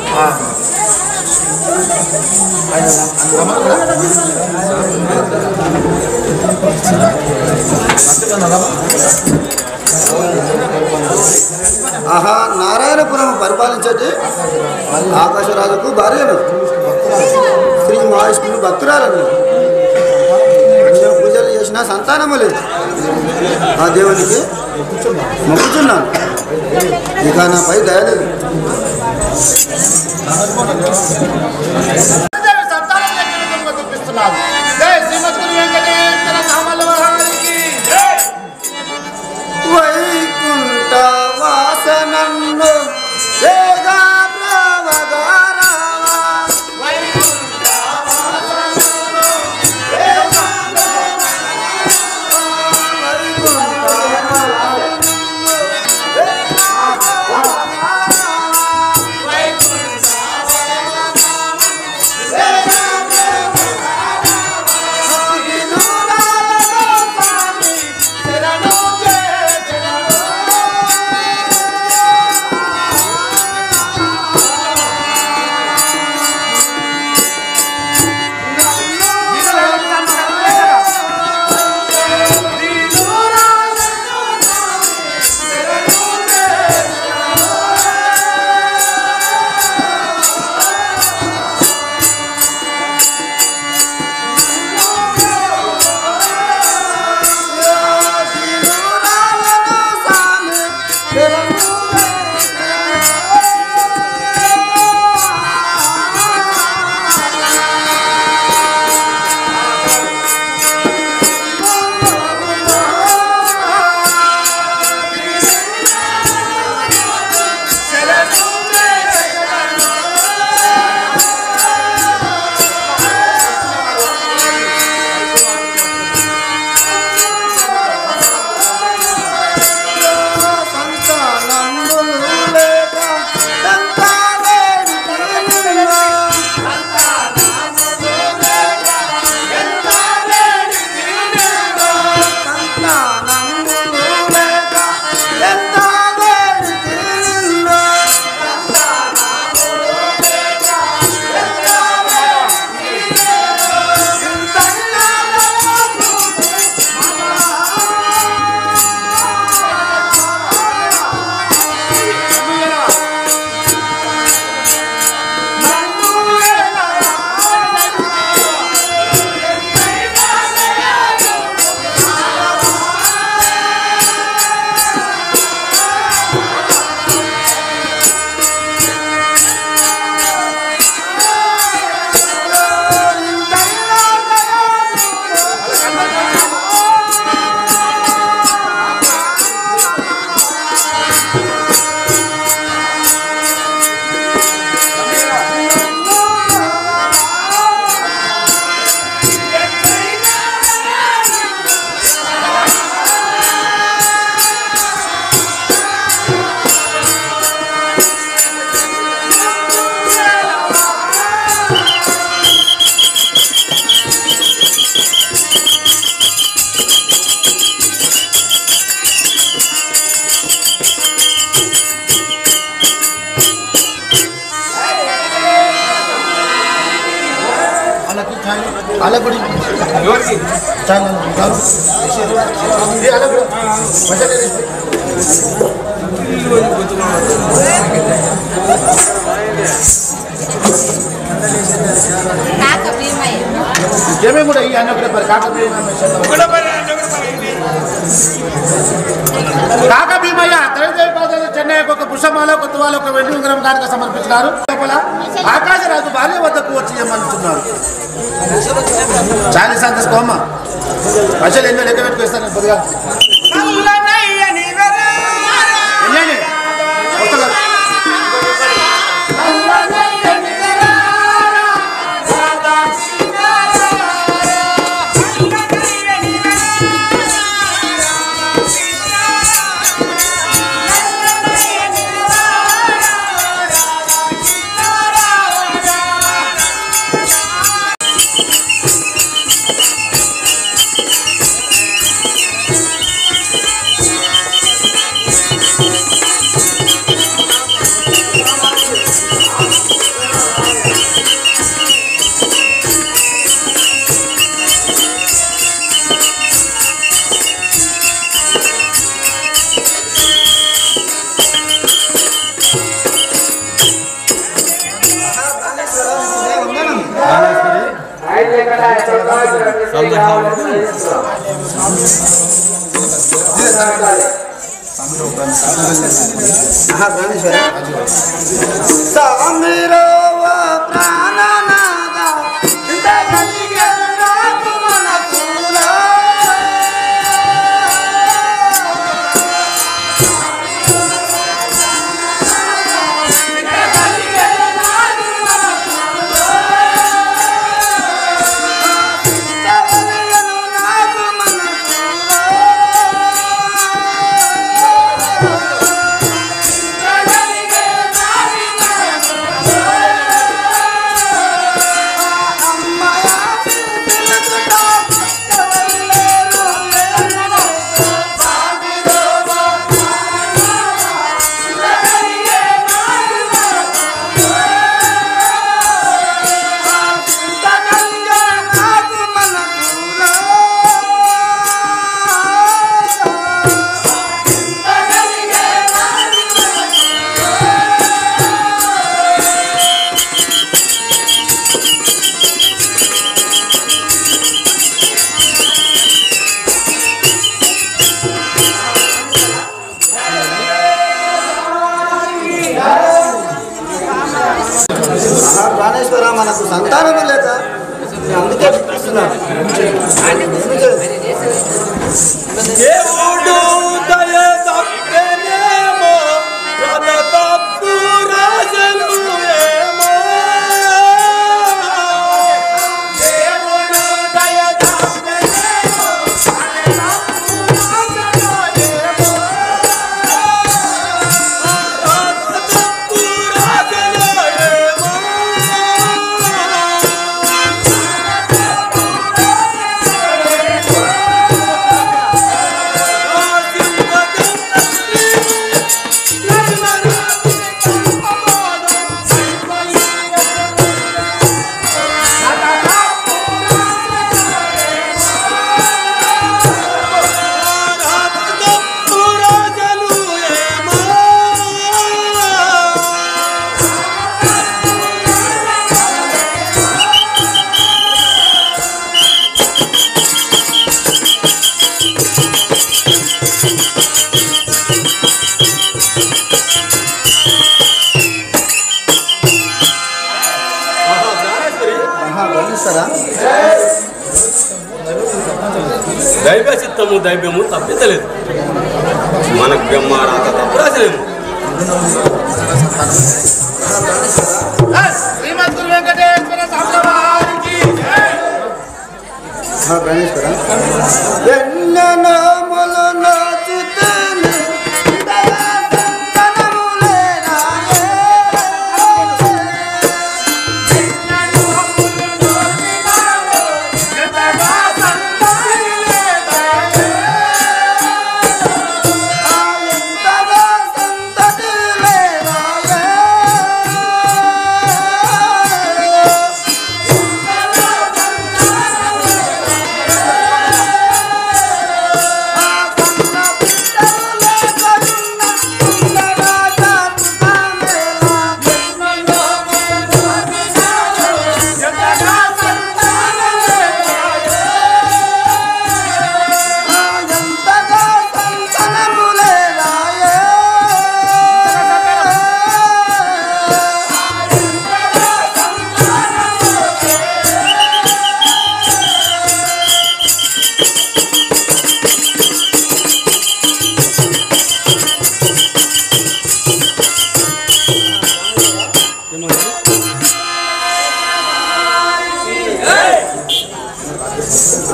ఆహా నారాయణపురం పరిపాలించేటి ఆకాశరాజుకు భార్యను శ్రీ మహావిష్ణువు భక్తురాలను ఎన్నో పూజలు చేసిన సంతానము లేదు ఆ దేవునికి మొక్కుచున్నాను ఇక నాపై దయలేదు సంతానం లేకుండా చూపిస్తున్నాను జై శ్రీమద్ గురు వెంకటేశ్వర సామల మహారాజుకి జై వైకుంఠ వాసనన్ను వేగా ప్రవగారావా. వైకుంఠ వాసనన్ను వేగా వాళ్ళకి ఛాయ్ వాళ్ళకి కూడా ఛాయ్ ఉంటారు ఇది వాళ్ళకి కూడా మంచిగా చేసి. ఏమేమి కూడా ఈ అన్న ఒకటే పరి కాక కాక భీమయ్య తల్లిదేవి పాదాలు చెన్నై ఒక పుష్పమాల కొత్త వాళ్ళ ఒక వెండి ఉంగరం కానుక సమర్పించినారు లోపల ఆకాశరాజు భార్య వద్దకు వచ్చి ఏమనుచున్నారు చాలీస్ అంత తీసుకోమ్మ అసలు ఎన్నో లెక్క పెట్టుకొస్తాను కొద్దిగా ఎన్ని వస్తా సామిరవ ప్రాణనాద ఇంత కలిగే నాకు మనసులో ప్రాణేశ్వర మనకు సంతానము లేక అందుకే పిలుస్తున్నాను. దేవుడు దయ తప్పేనేమో రథ తప్పు రాజలు ఏమో దేవుడు దయ తప్పేనేమో దైవ చిత్తము దైవ్యము తప్పించలేదు మనకు బ్రహ్మారాత తప్పు రాసలేము శ్రీమంతులు వెంకటేశ్వర స్వామివారికి జై. ప్రాణేశ్వర ఎన్ననామలు నాచితేనే దయా సంతనములే నాయే. ఎంతగా సంతతిలే నాయే.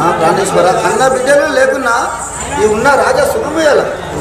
ఆ ప్రాణేశ్వర కన్న బిడ్డలు లేకున్నా ఈ ఉన్న రాజా సుఖమేయాల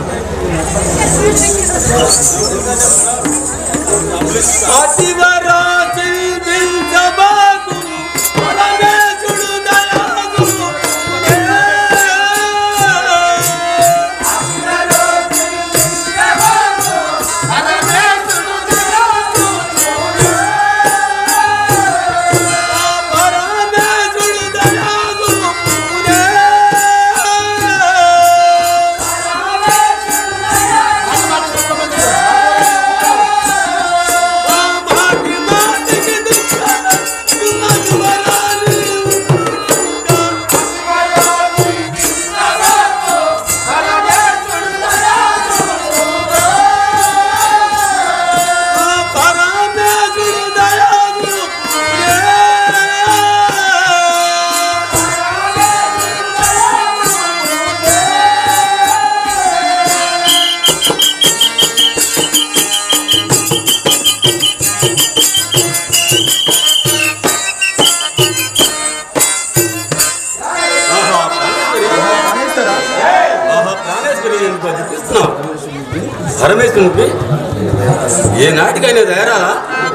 ఆహా, ప్రాణేశ్వరి నేను బతికిస్తున్నావు పరమేశ్వరునికి ఏ నాటికైనా తయారాలా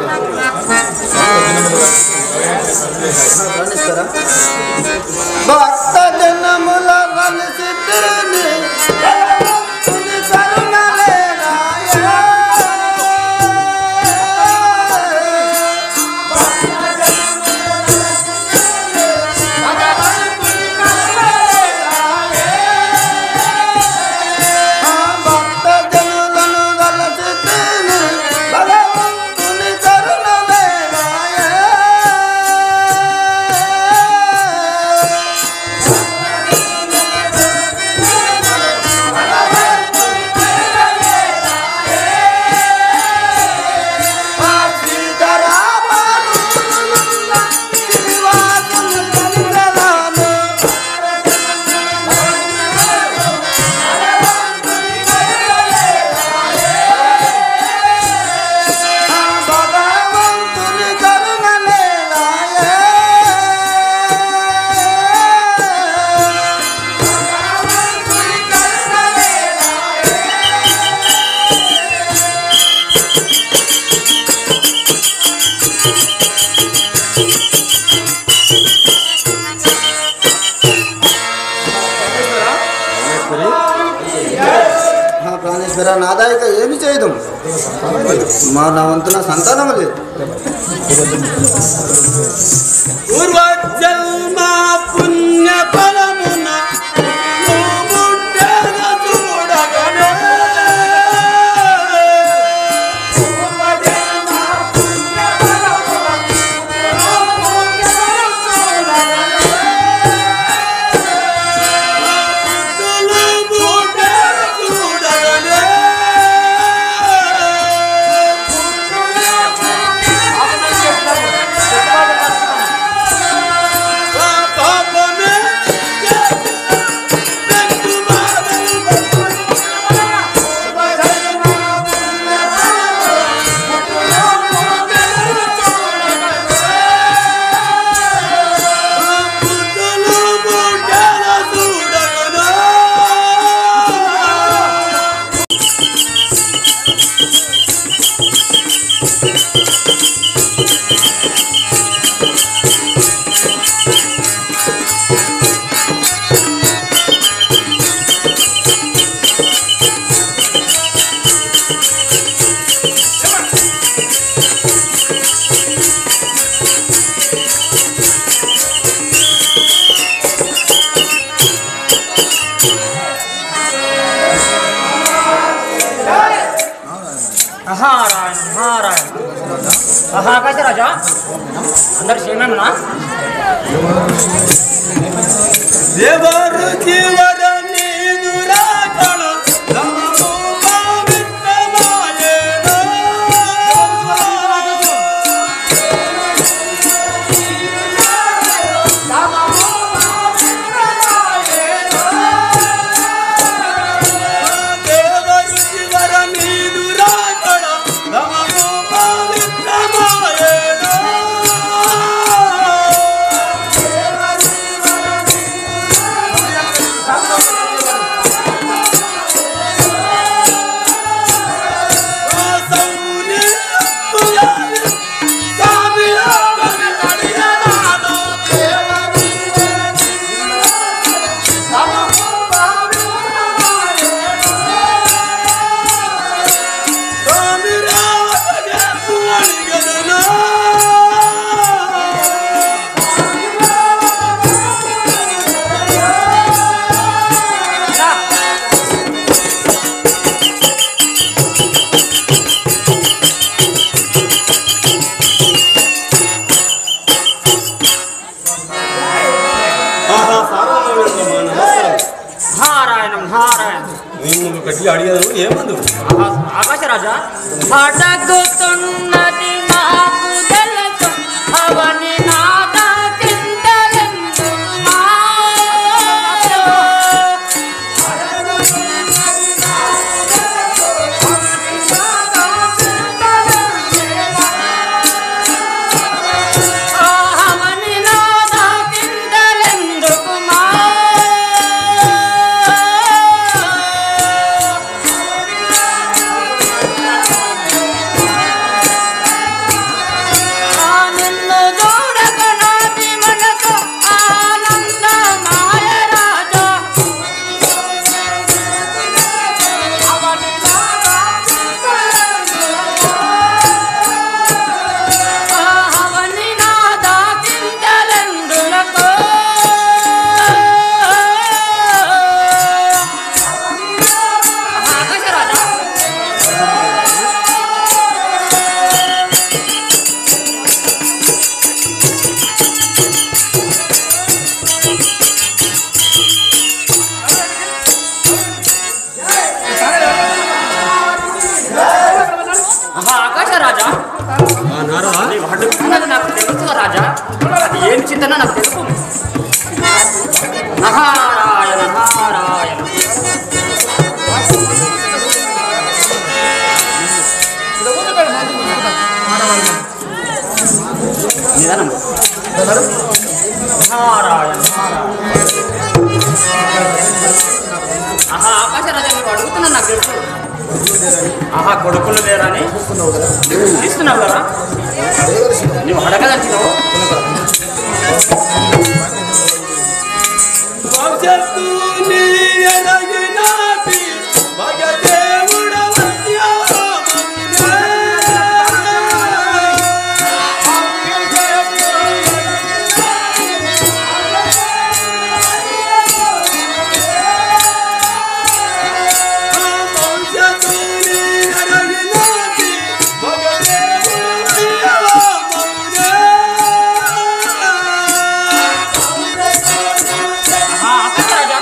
ప్రాణేశ్వర భక్త జనముల కలిసి తిని భగవంతుని కరుణలేనాయే. ఆ భక్త జనులను కలిసి తిని భగవంతుని కరుణలేనాయే. భగవంతుని కరుణలేనాయే ఆ ప్రాణేశ్వర నాదాయిక ఏమి చేయదు మా నా వంతున సంతానం లేదు పూర్వజన్మ పుణ్య ఫలమున నువ్వు పుట్టెద చూడగనే. పుట్టులు పుట్టెద చూడగనే. పాపమే మహారాయణ మహారాయణ మహాకాశ రాజా అందరు క్షేమేమనా దేవరు జీవర నీదు రాకడ నమో పవిత్రమాయేనా దేవరు జీవర నీదు రాకడ నమో పవిత్రమాయేనా ఆహా సార్వభౌమేంద్రమా నమస్కారం నారాయణం నారాయణం నేను గట్టిగా అడిగాను ఏమందు ఆకాశరాజా అడగుతున్నది నాకు తెలుసు అవని నాద చింతలెందు అవని నాద చింతలెందుకు మా నిన్ను చూడక నాటి మనసు ఆనందమాయ రాజా అవని నాద చింతలెందులకు ఆకాశరాజా ఆహా, ఆకాశ రాజా నీవు అడుగుతున్నది నాకు తెలుసు రాజా అది ఏమి చింతన నాకు తెలుసు నారాయణ నారాయణ నిదానం నారాయణ ఆహా ఆకాశ రాజా నువ్వు అడుగుతున్నా నాకు తెలుసు ఆహా కొడుకులు లేరని ఇస్తున్నావు కదా నువ్వు అడగదలిచినావు ఆహా ఆకాశ రాజా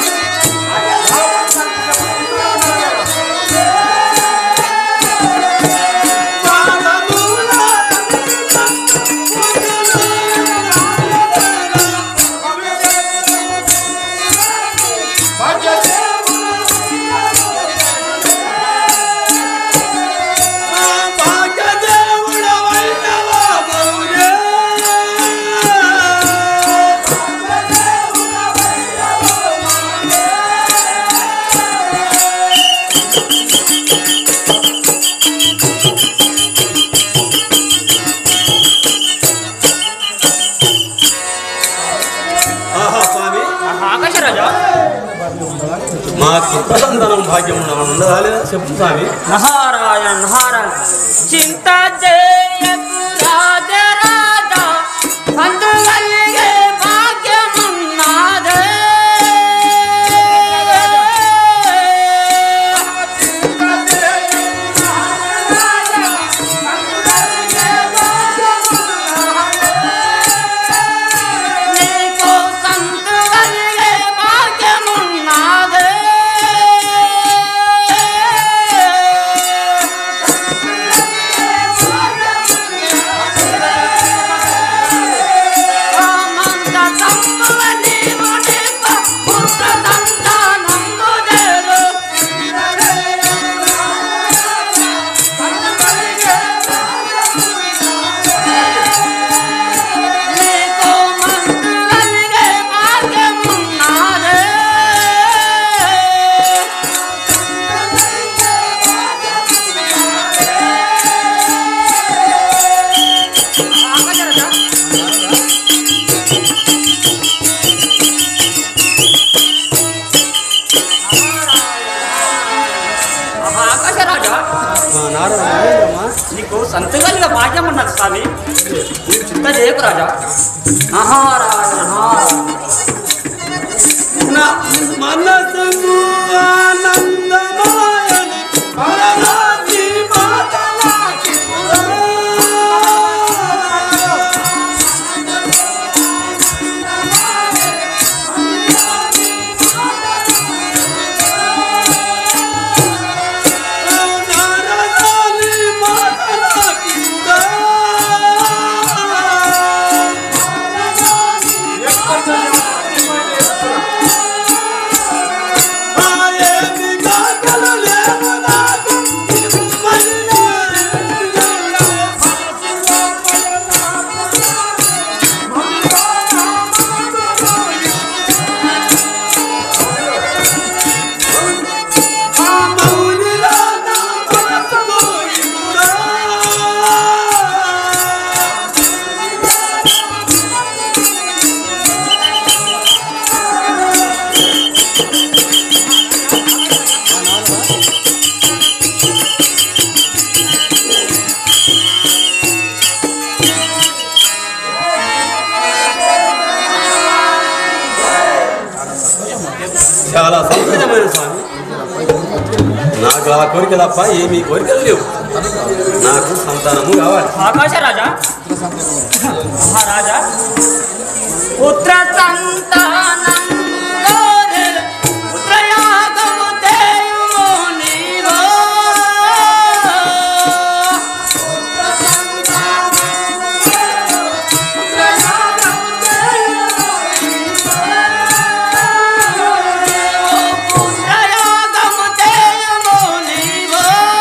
ఆహా స్వామి ఆహా ఆకాశ రాజా మా సుప్రసందనం భాగ్యం ఉండదా చెప్పు స్వామి నారాయణ నారాయణ చింత చేయకు రాజరాజా అందువల్లే భాగ్యమున్నదే నీకు సంతువల్లే భాగ్యమున్నదే మంద తమ్మువ నీవు నిప్ప పుట్ట సంతానము దేరు నీకు మందువల్లే భాగ్యమున్నదే ఆకాశరాజా ఆహా, ఆకాశరాజా నీకు సంతగలిగా భాగ్యం ఉన్నది స్వామి నీకు చింత చేయకు రాజా ఆహారాజా మనసు ఆనందమాయని పరమాత్మి మాతలాకి పురా చాలా సంతోషమైన స్వామి నాకు ఆ కోరిక తప్ప ఏమీ కోరికలు లేవు నాకు సంతానము కావాలి ఆకాశ రాజా మహారాజా పుత్ర సంతానం కోరే పుత్రయాగము చేయుము నీవో. పుత్రయాగము చేయుము నీవో.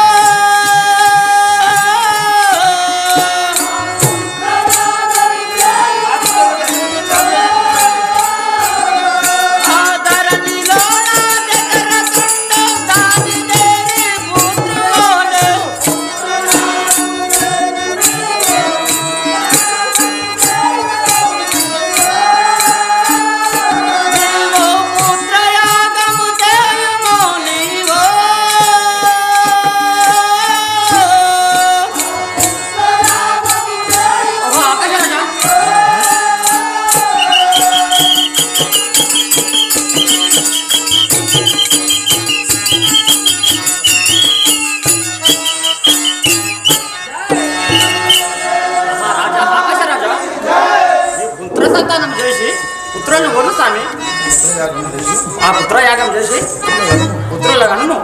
రాజా ఆకాశ రాజా ఈ పుత్ర సంతానం చేసి పుత్రులను కొను స్వామి ఆ పుత్ర యాగం చేసి పుత్రుల కన్ను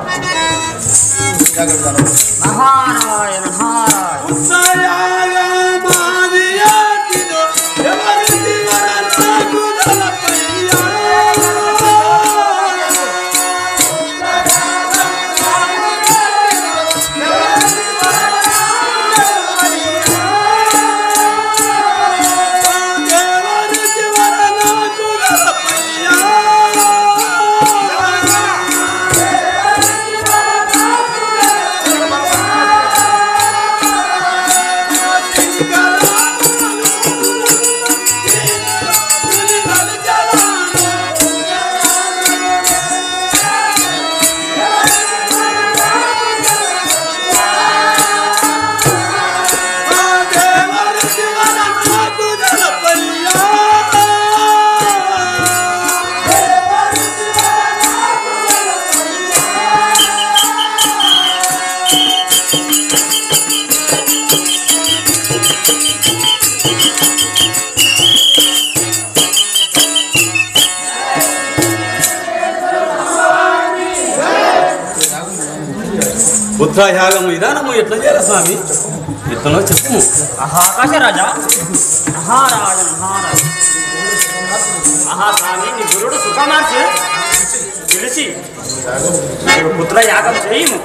నారాయణ నారాయణ పుత్రయాగము విధానము ఎట్లా చేయాలి స్వామి ఎట్లనో చెప్పు ఆకాశ రాజా మహారాజ మహారాజ మహాస్వామి నీ గురుడు సుఖమార్చి పిలిచి నీవు పుత్ర యాగం చేయము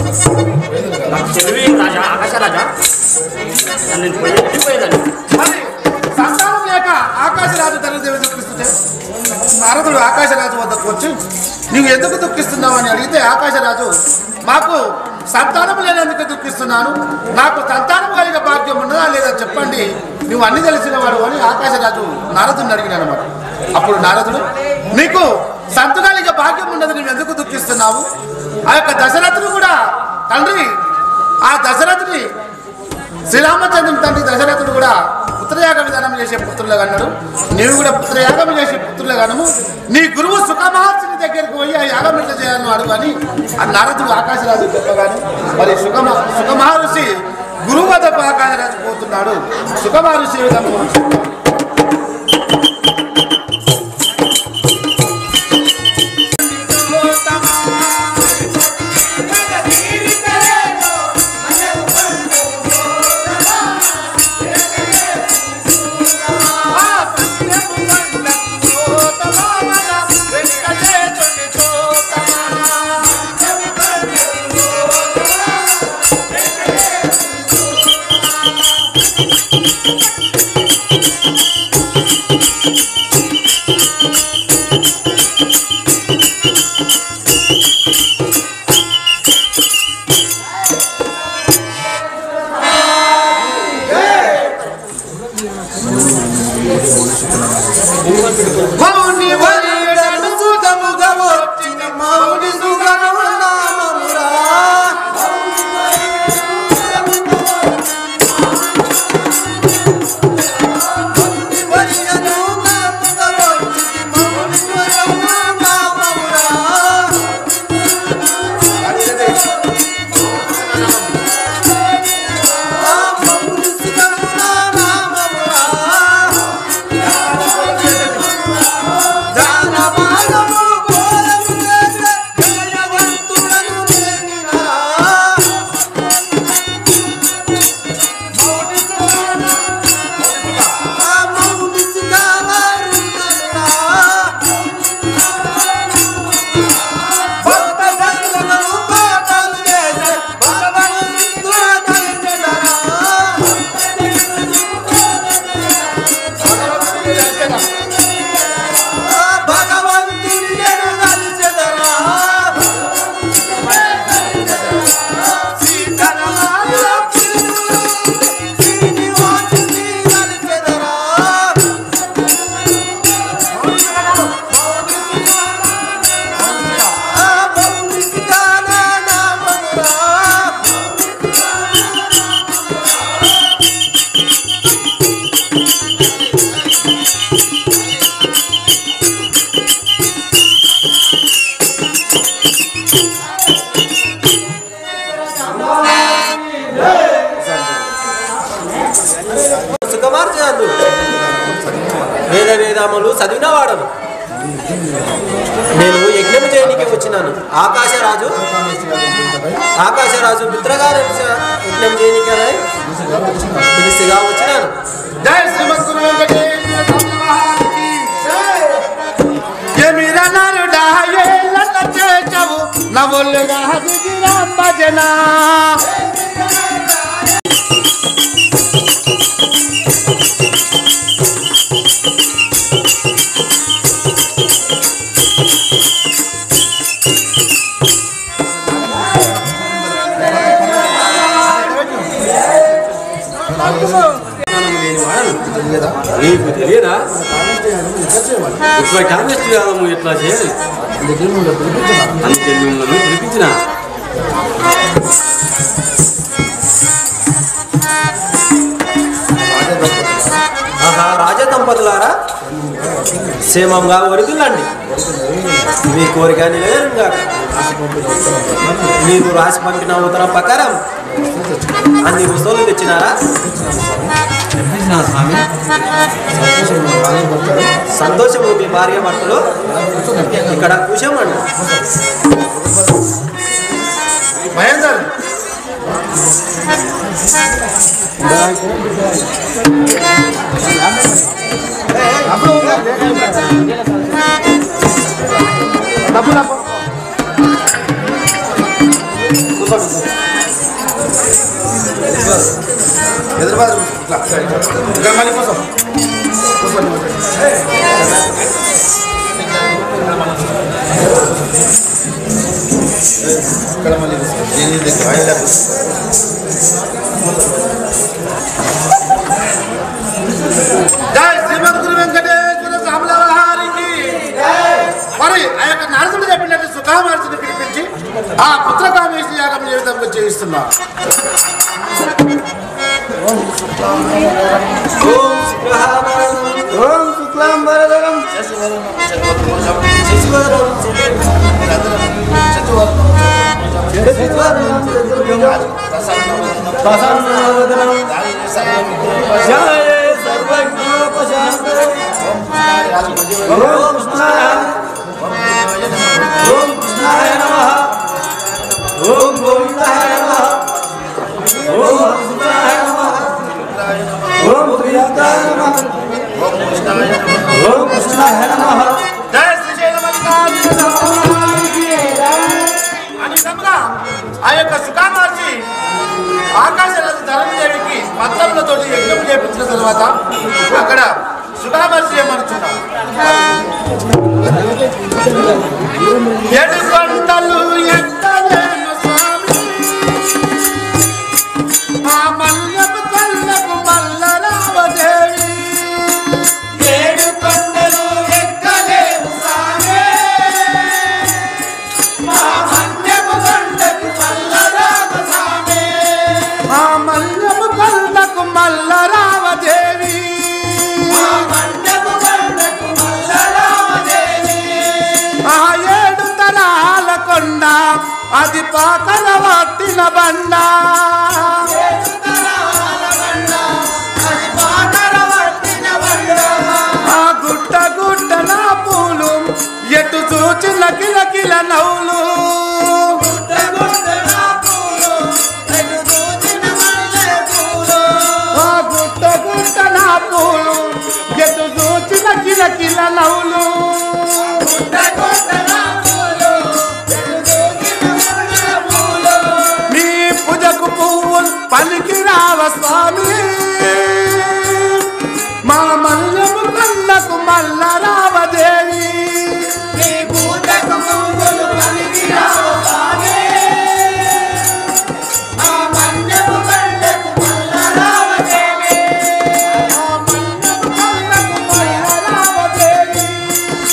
నాకు తెలివి రాజా ఆకాశ రాజా నన్ను పోయి వెళ్ళిపోయేదాన్ని మరి సంతానం లేక ఆకాశరాజు తల్లిదేవి దుఃఖిస్తుంటే నారదుడు ఆకాశరాజు వద్దకు వచ్చి నీవు ఎందుకు దుఃఖిస్తున్నావు అని అడిగితే ఆకాశరాజు మాకు సంతానం లేనందుకు దుఃఖిస్తున్నాను నాకు సంతానం కలిగే భాగ్యం ఉన్నదా లేదా చెప్పండి నువ్వు అన్ని తెలిసిన వాడు అని ఆకాశరాజు నారదుని అడిగినాడు అనమాట అప్పుడు నారదుడు నీకు సంతకాలిక భాగ్యం ఉన్నది నువ్వు ఎందుకు దుఃఖిస్తున్నావు ఆ యొక్క దశరథుడు కూడా తండ్రి ఆ దశరథుని శ్రీరామచంద్రుని తండ్రి దశరథుడు కూడా పుత్రయాగ విధానం చేసే పుత్రులుగా అన్నాడు నీవు కూడా పుత్రయాగం చేసే పుత్రులుగా అనము నీ గురువు సుఖమహర్షిని దగ్గరికి పోయి ఆ యాగం ఎట్లా చేయాలని అడుగు అని ఆ నారదుడు ఆకాశరాజు చెప్పగానే మరి సుఖమ సుఖమహర్షి గురువు వద్దకు ఆకాశరాజు పోతున్నాడు సుఖమహర్షి ఏ విధంగా మనం చెప్తాం. Thank చదివినవాడను నేను యజ్ఞం చేయడానికి వచ్చినాను ఆకాశరాజు ఆకాశరాజు మిత్రగారు యజ్ఞం చేయడానికి పిలిసిగా వచ్చినాను జై శ్రీమద్గురు వెంకటేశ్వర మహారాజుకి ఎమిర నరుడా ఏలన్న చేచవు నవొల్లుగా దిగిరాం భజన నీకు తెలియదా ఇట్లా కాంగ్రెస్ కాలము ఇట్లా చేయాలి అందుకే మిమ్మల్ని పిలిపించిన ఆహా రాజ దంపతులారా క్షేమంగా ఒరిగిల్లండి మీ కోరిక నెరవేరుగా మీరు రాసి పంపిన ఉత్తరం ప్రకారం అన్ని వస్తువులు తెచ్చినారా సంతోషము మీ భార్య భర్తలు ఇక్కడ కుశమండి మహేందర్ డబ్బులు అప్పు. హైదరాబాద్ ఇట్లా. ఇక్కడ మళ్ళీ కోసం ఇక్కడ మళ్ళీ నేను ఇది కాయలేదు. జై శ్రీమద్ గురు వెంకటేశ్వర సామలవారికి మరి ఆ యొక్క నరసుడు చెప్పినట్టు సుఖామర్శిని పిలిపించి ఆ పుత్రకామేశ్వర యాగం ఏ విధంగా చేయిస్తున్నా ఓం శుక్లాం వరదరం ఓం కృష్ణాయ ఓం కృష్ణాయ నమః ఓం గోవిందాయ నమః ఓం కృష్ణాయ నమః ఓం ప్రియాయ నమః ఓం కృష్ణాయ నమః జై శ్రీశైల మల్లికార్జున స్వామికి అని విధముగా ఆ యొక్క సుఖామర్శి ఆకాశరాజు ధరణిదేవికి పత్రములతోటి యజ్ఞం చేపించిన తర్వాత అక్కడ సుఖామర్శి ఏమనుచున్నాం ఏడు కొండలు ఎక్కలేను స్వామి ఆ మల్లపు కళ్ళకు మల్లరామదేవి ఏడు కొండలు ఎక్కలేము స్వామి ఆ మల్లెపు కొండకు మల్లరామ స్వామి ఆ మల్లెపు కొండకు మల్లరామదేవి ఆ మల్లెపు కొండకు మల్లరామదేవి ఆ ఏడు తరాల కొండ అది పాకల పట్టిన బండ ఆ గుట్ట గుట్ట నా పూలు ఎటు చూచిన కిల కిల నవ్వులు ఆ గుట్ట గుట్ట నా పూలు ఎటు చూచిన కిల కిల నవ్వులు మీ పూజకు పువ్వులు పలికి రావ స్వామి మా మల్లెము కళ్ళకు మల్ల రావదేవి మీ పూజకు పువ్వులు పలికి రావ స్వామి మా మల్లెము కళ్ళకు మల్ల రావదేవి మా మల్లెము కళ్ళకు మల్ల రావదేవి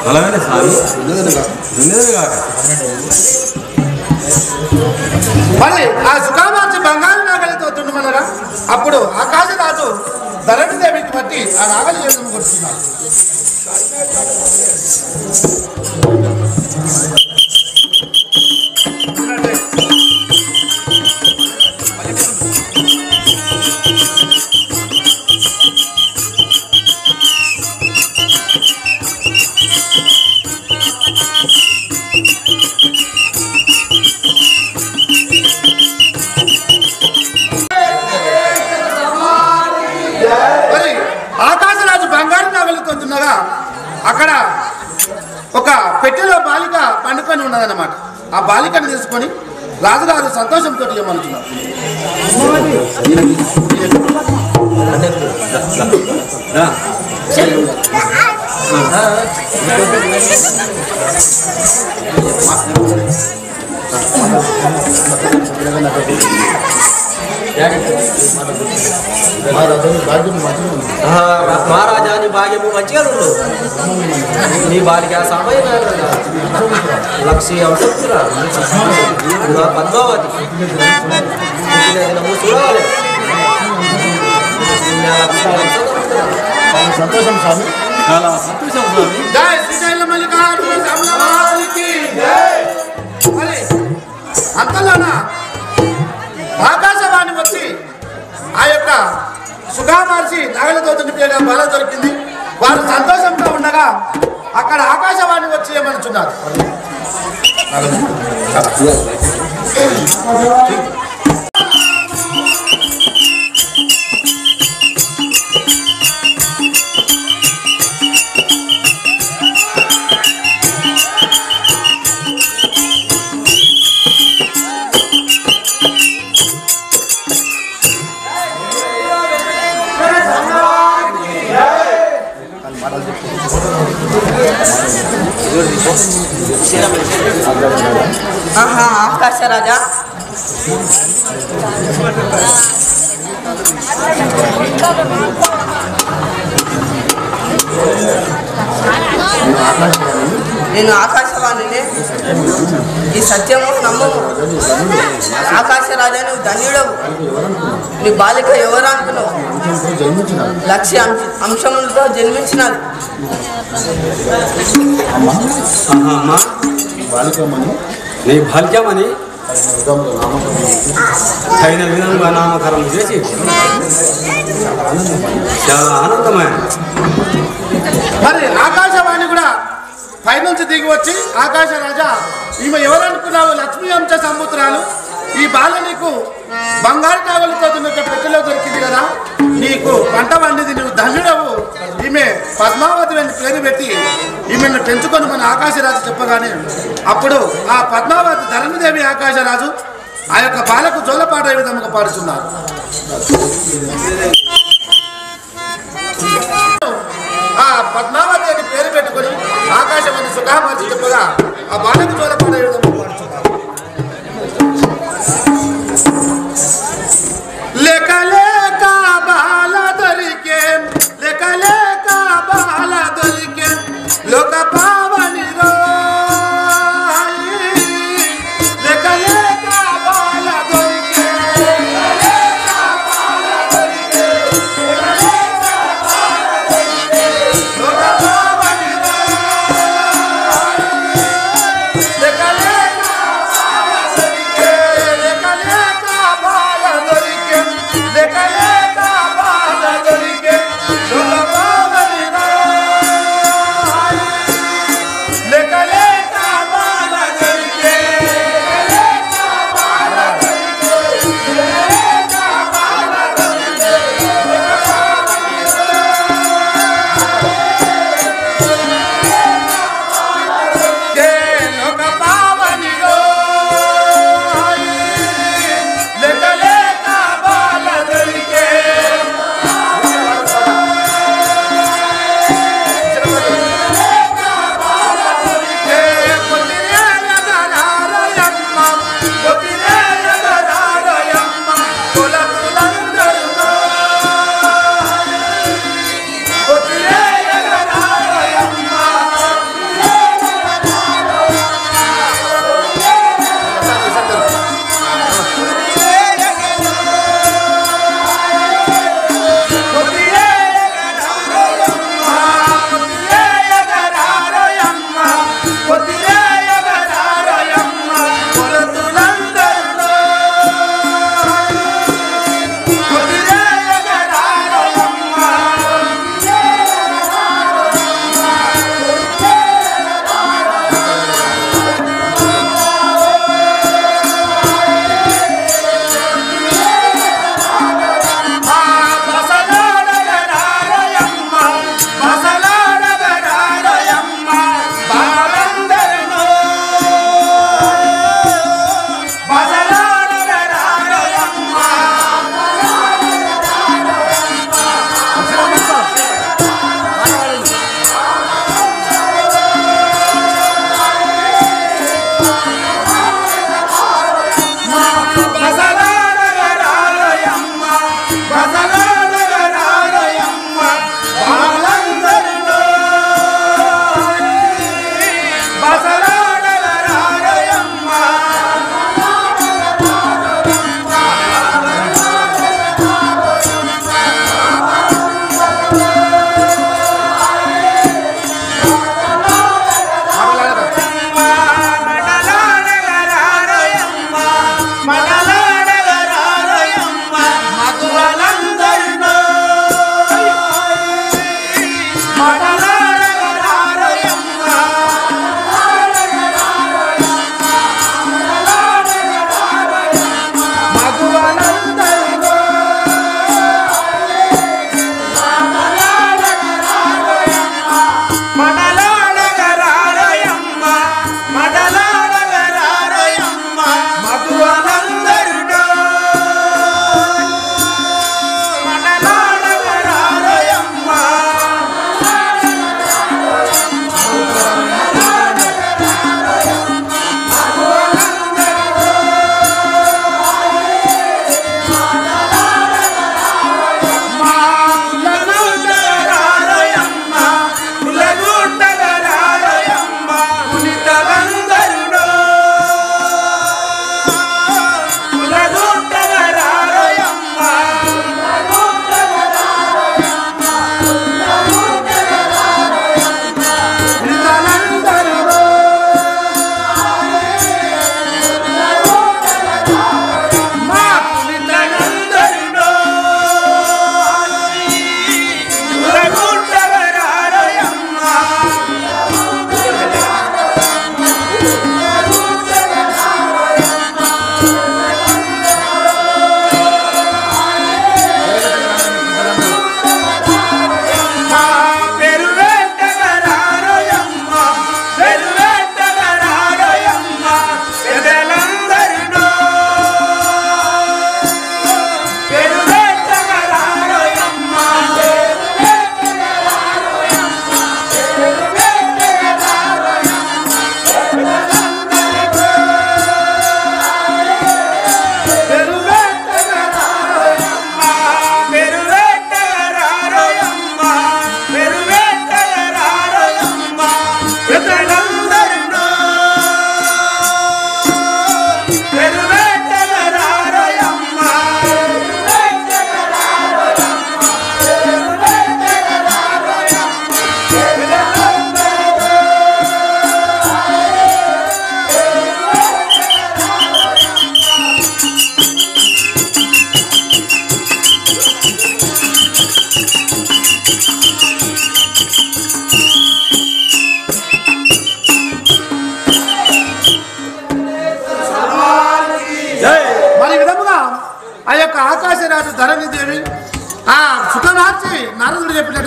అలాగే స్వామి దున్నెదను కాక మరి ఆ సుఖామార్చి బంగారు నాగలితో తుండమన్నారా అప్పుడు ఆకాశరాజు ధరణి దేవికి బట్టి ఆ నాగలి యోగం కొడుతున్నారు మరి ఆకాశరాజు బంగారు నాగలితో తుండగా అక్కడ ఒక పెట్టెలో బాలిక పండుకొని ఉన్నదన్నమాట ఆ బాలికను తీసుకొని రాజుగారు సంతోషంతో ఇవ్వమంటున్నారు రా. ఆహా, మహారాజా నీ భాగ్యము మంచిగా ఉండు నీ బాలిక సమయం లక్ష్మి అవసరం పద్మావతి పుట్టిన దినము చూడాలి సంతోషం స్వామి చాలా సంతోషం స్వామి జై శ్రీశైల మల్లికార్జున స్వామివారికి జై. మరి అంతలోన ఆకాశవాణి వచ్చి ఆ యొక్క సుఖామర్చి నగలతో నింపేయడం బల దొరికింది వారు సంతోషంగా ఉండగా అక్కడ ఆకాశవాణి వచ్చి ఏమనుచున్నారు ఆహా ఆకాశ రాజా నేను ఆకాశవాణిని ఈ సత్యము నమ్మము ఆకాశ రాజా నువ్వు ధన్యుడవు నీ బాలిక ఎవరు అనుకున్నావు లక్ష్య అంశ- అంశములతో జన్మించినది ఆహా, అమ్మా నీ భాగ్యమని తగిన విధంగా నామకరణం చేసి చాలా ఆనందమైన మరి ఆకాశవాణి కూడా పైనుంచి దిగి వచ్చి ఆకాశ రాజా ఈమె ఎవరనుకున్నావు లక్ష్మీ అంశ సముద్రాలు ఈ బాల నీకు బంగారు కావలతో ఒక పెట్టెలో దొరికింది కదా నీకు పంట పండింది నువ్వు ధన్యుడవు ఈమె పద్మావతి అని పేరు పెట్టి ఈమెను పెంచుకొని మన ఆకాశరాజు చెప్పగానే అప్పుడు ఆ పద్మావతి ధరణిదేవి ఆకాశరాజు ఆ యొక్క బాలకు జోలపాట ఏ విధంగా పాడుతున్నారు ఆ పద్మావతి అని పేరు పెట్టుకొని ఆకాశవాణి సుఖామాచి చెప్పగా ఆ బాలకు జోలపాట ఏ విధంగా పాడుతున్నారు లేక లేక బాల దొరికే లేక లేక బాల దొరికే లోక పావని లేక లేక బాల దొరికే లేక బాల దొరికే లోక పావని లేక లేక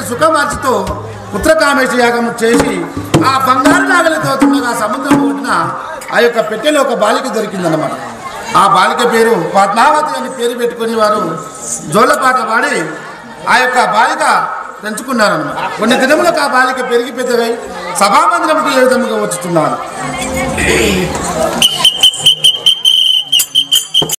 సుఖమార్చితో పుత్రకామేశ యాగం చేసి ఆ బంగారు నాగలితో తుండగా సముద్రం ఒడ్డున ఆ యొక్క పెట్టెలో ఒక బాలిక దొరికిందన్నమాట ఆ బాలిక పేరు పద్మావతి అని పేరు పెట్టుకుని వారు జోలపాట పాడి ఆ యొక్క బాలిక పెంచుకున్నారన్నమాట కొన్ని దినములకు ఆ బాలిక పెరిగి పెద్దవై సభామందిరంకు ఏ విధముగా వచ్చుతున్నారు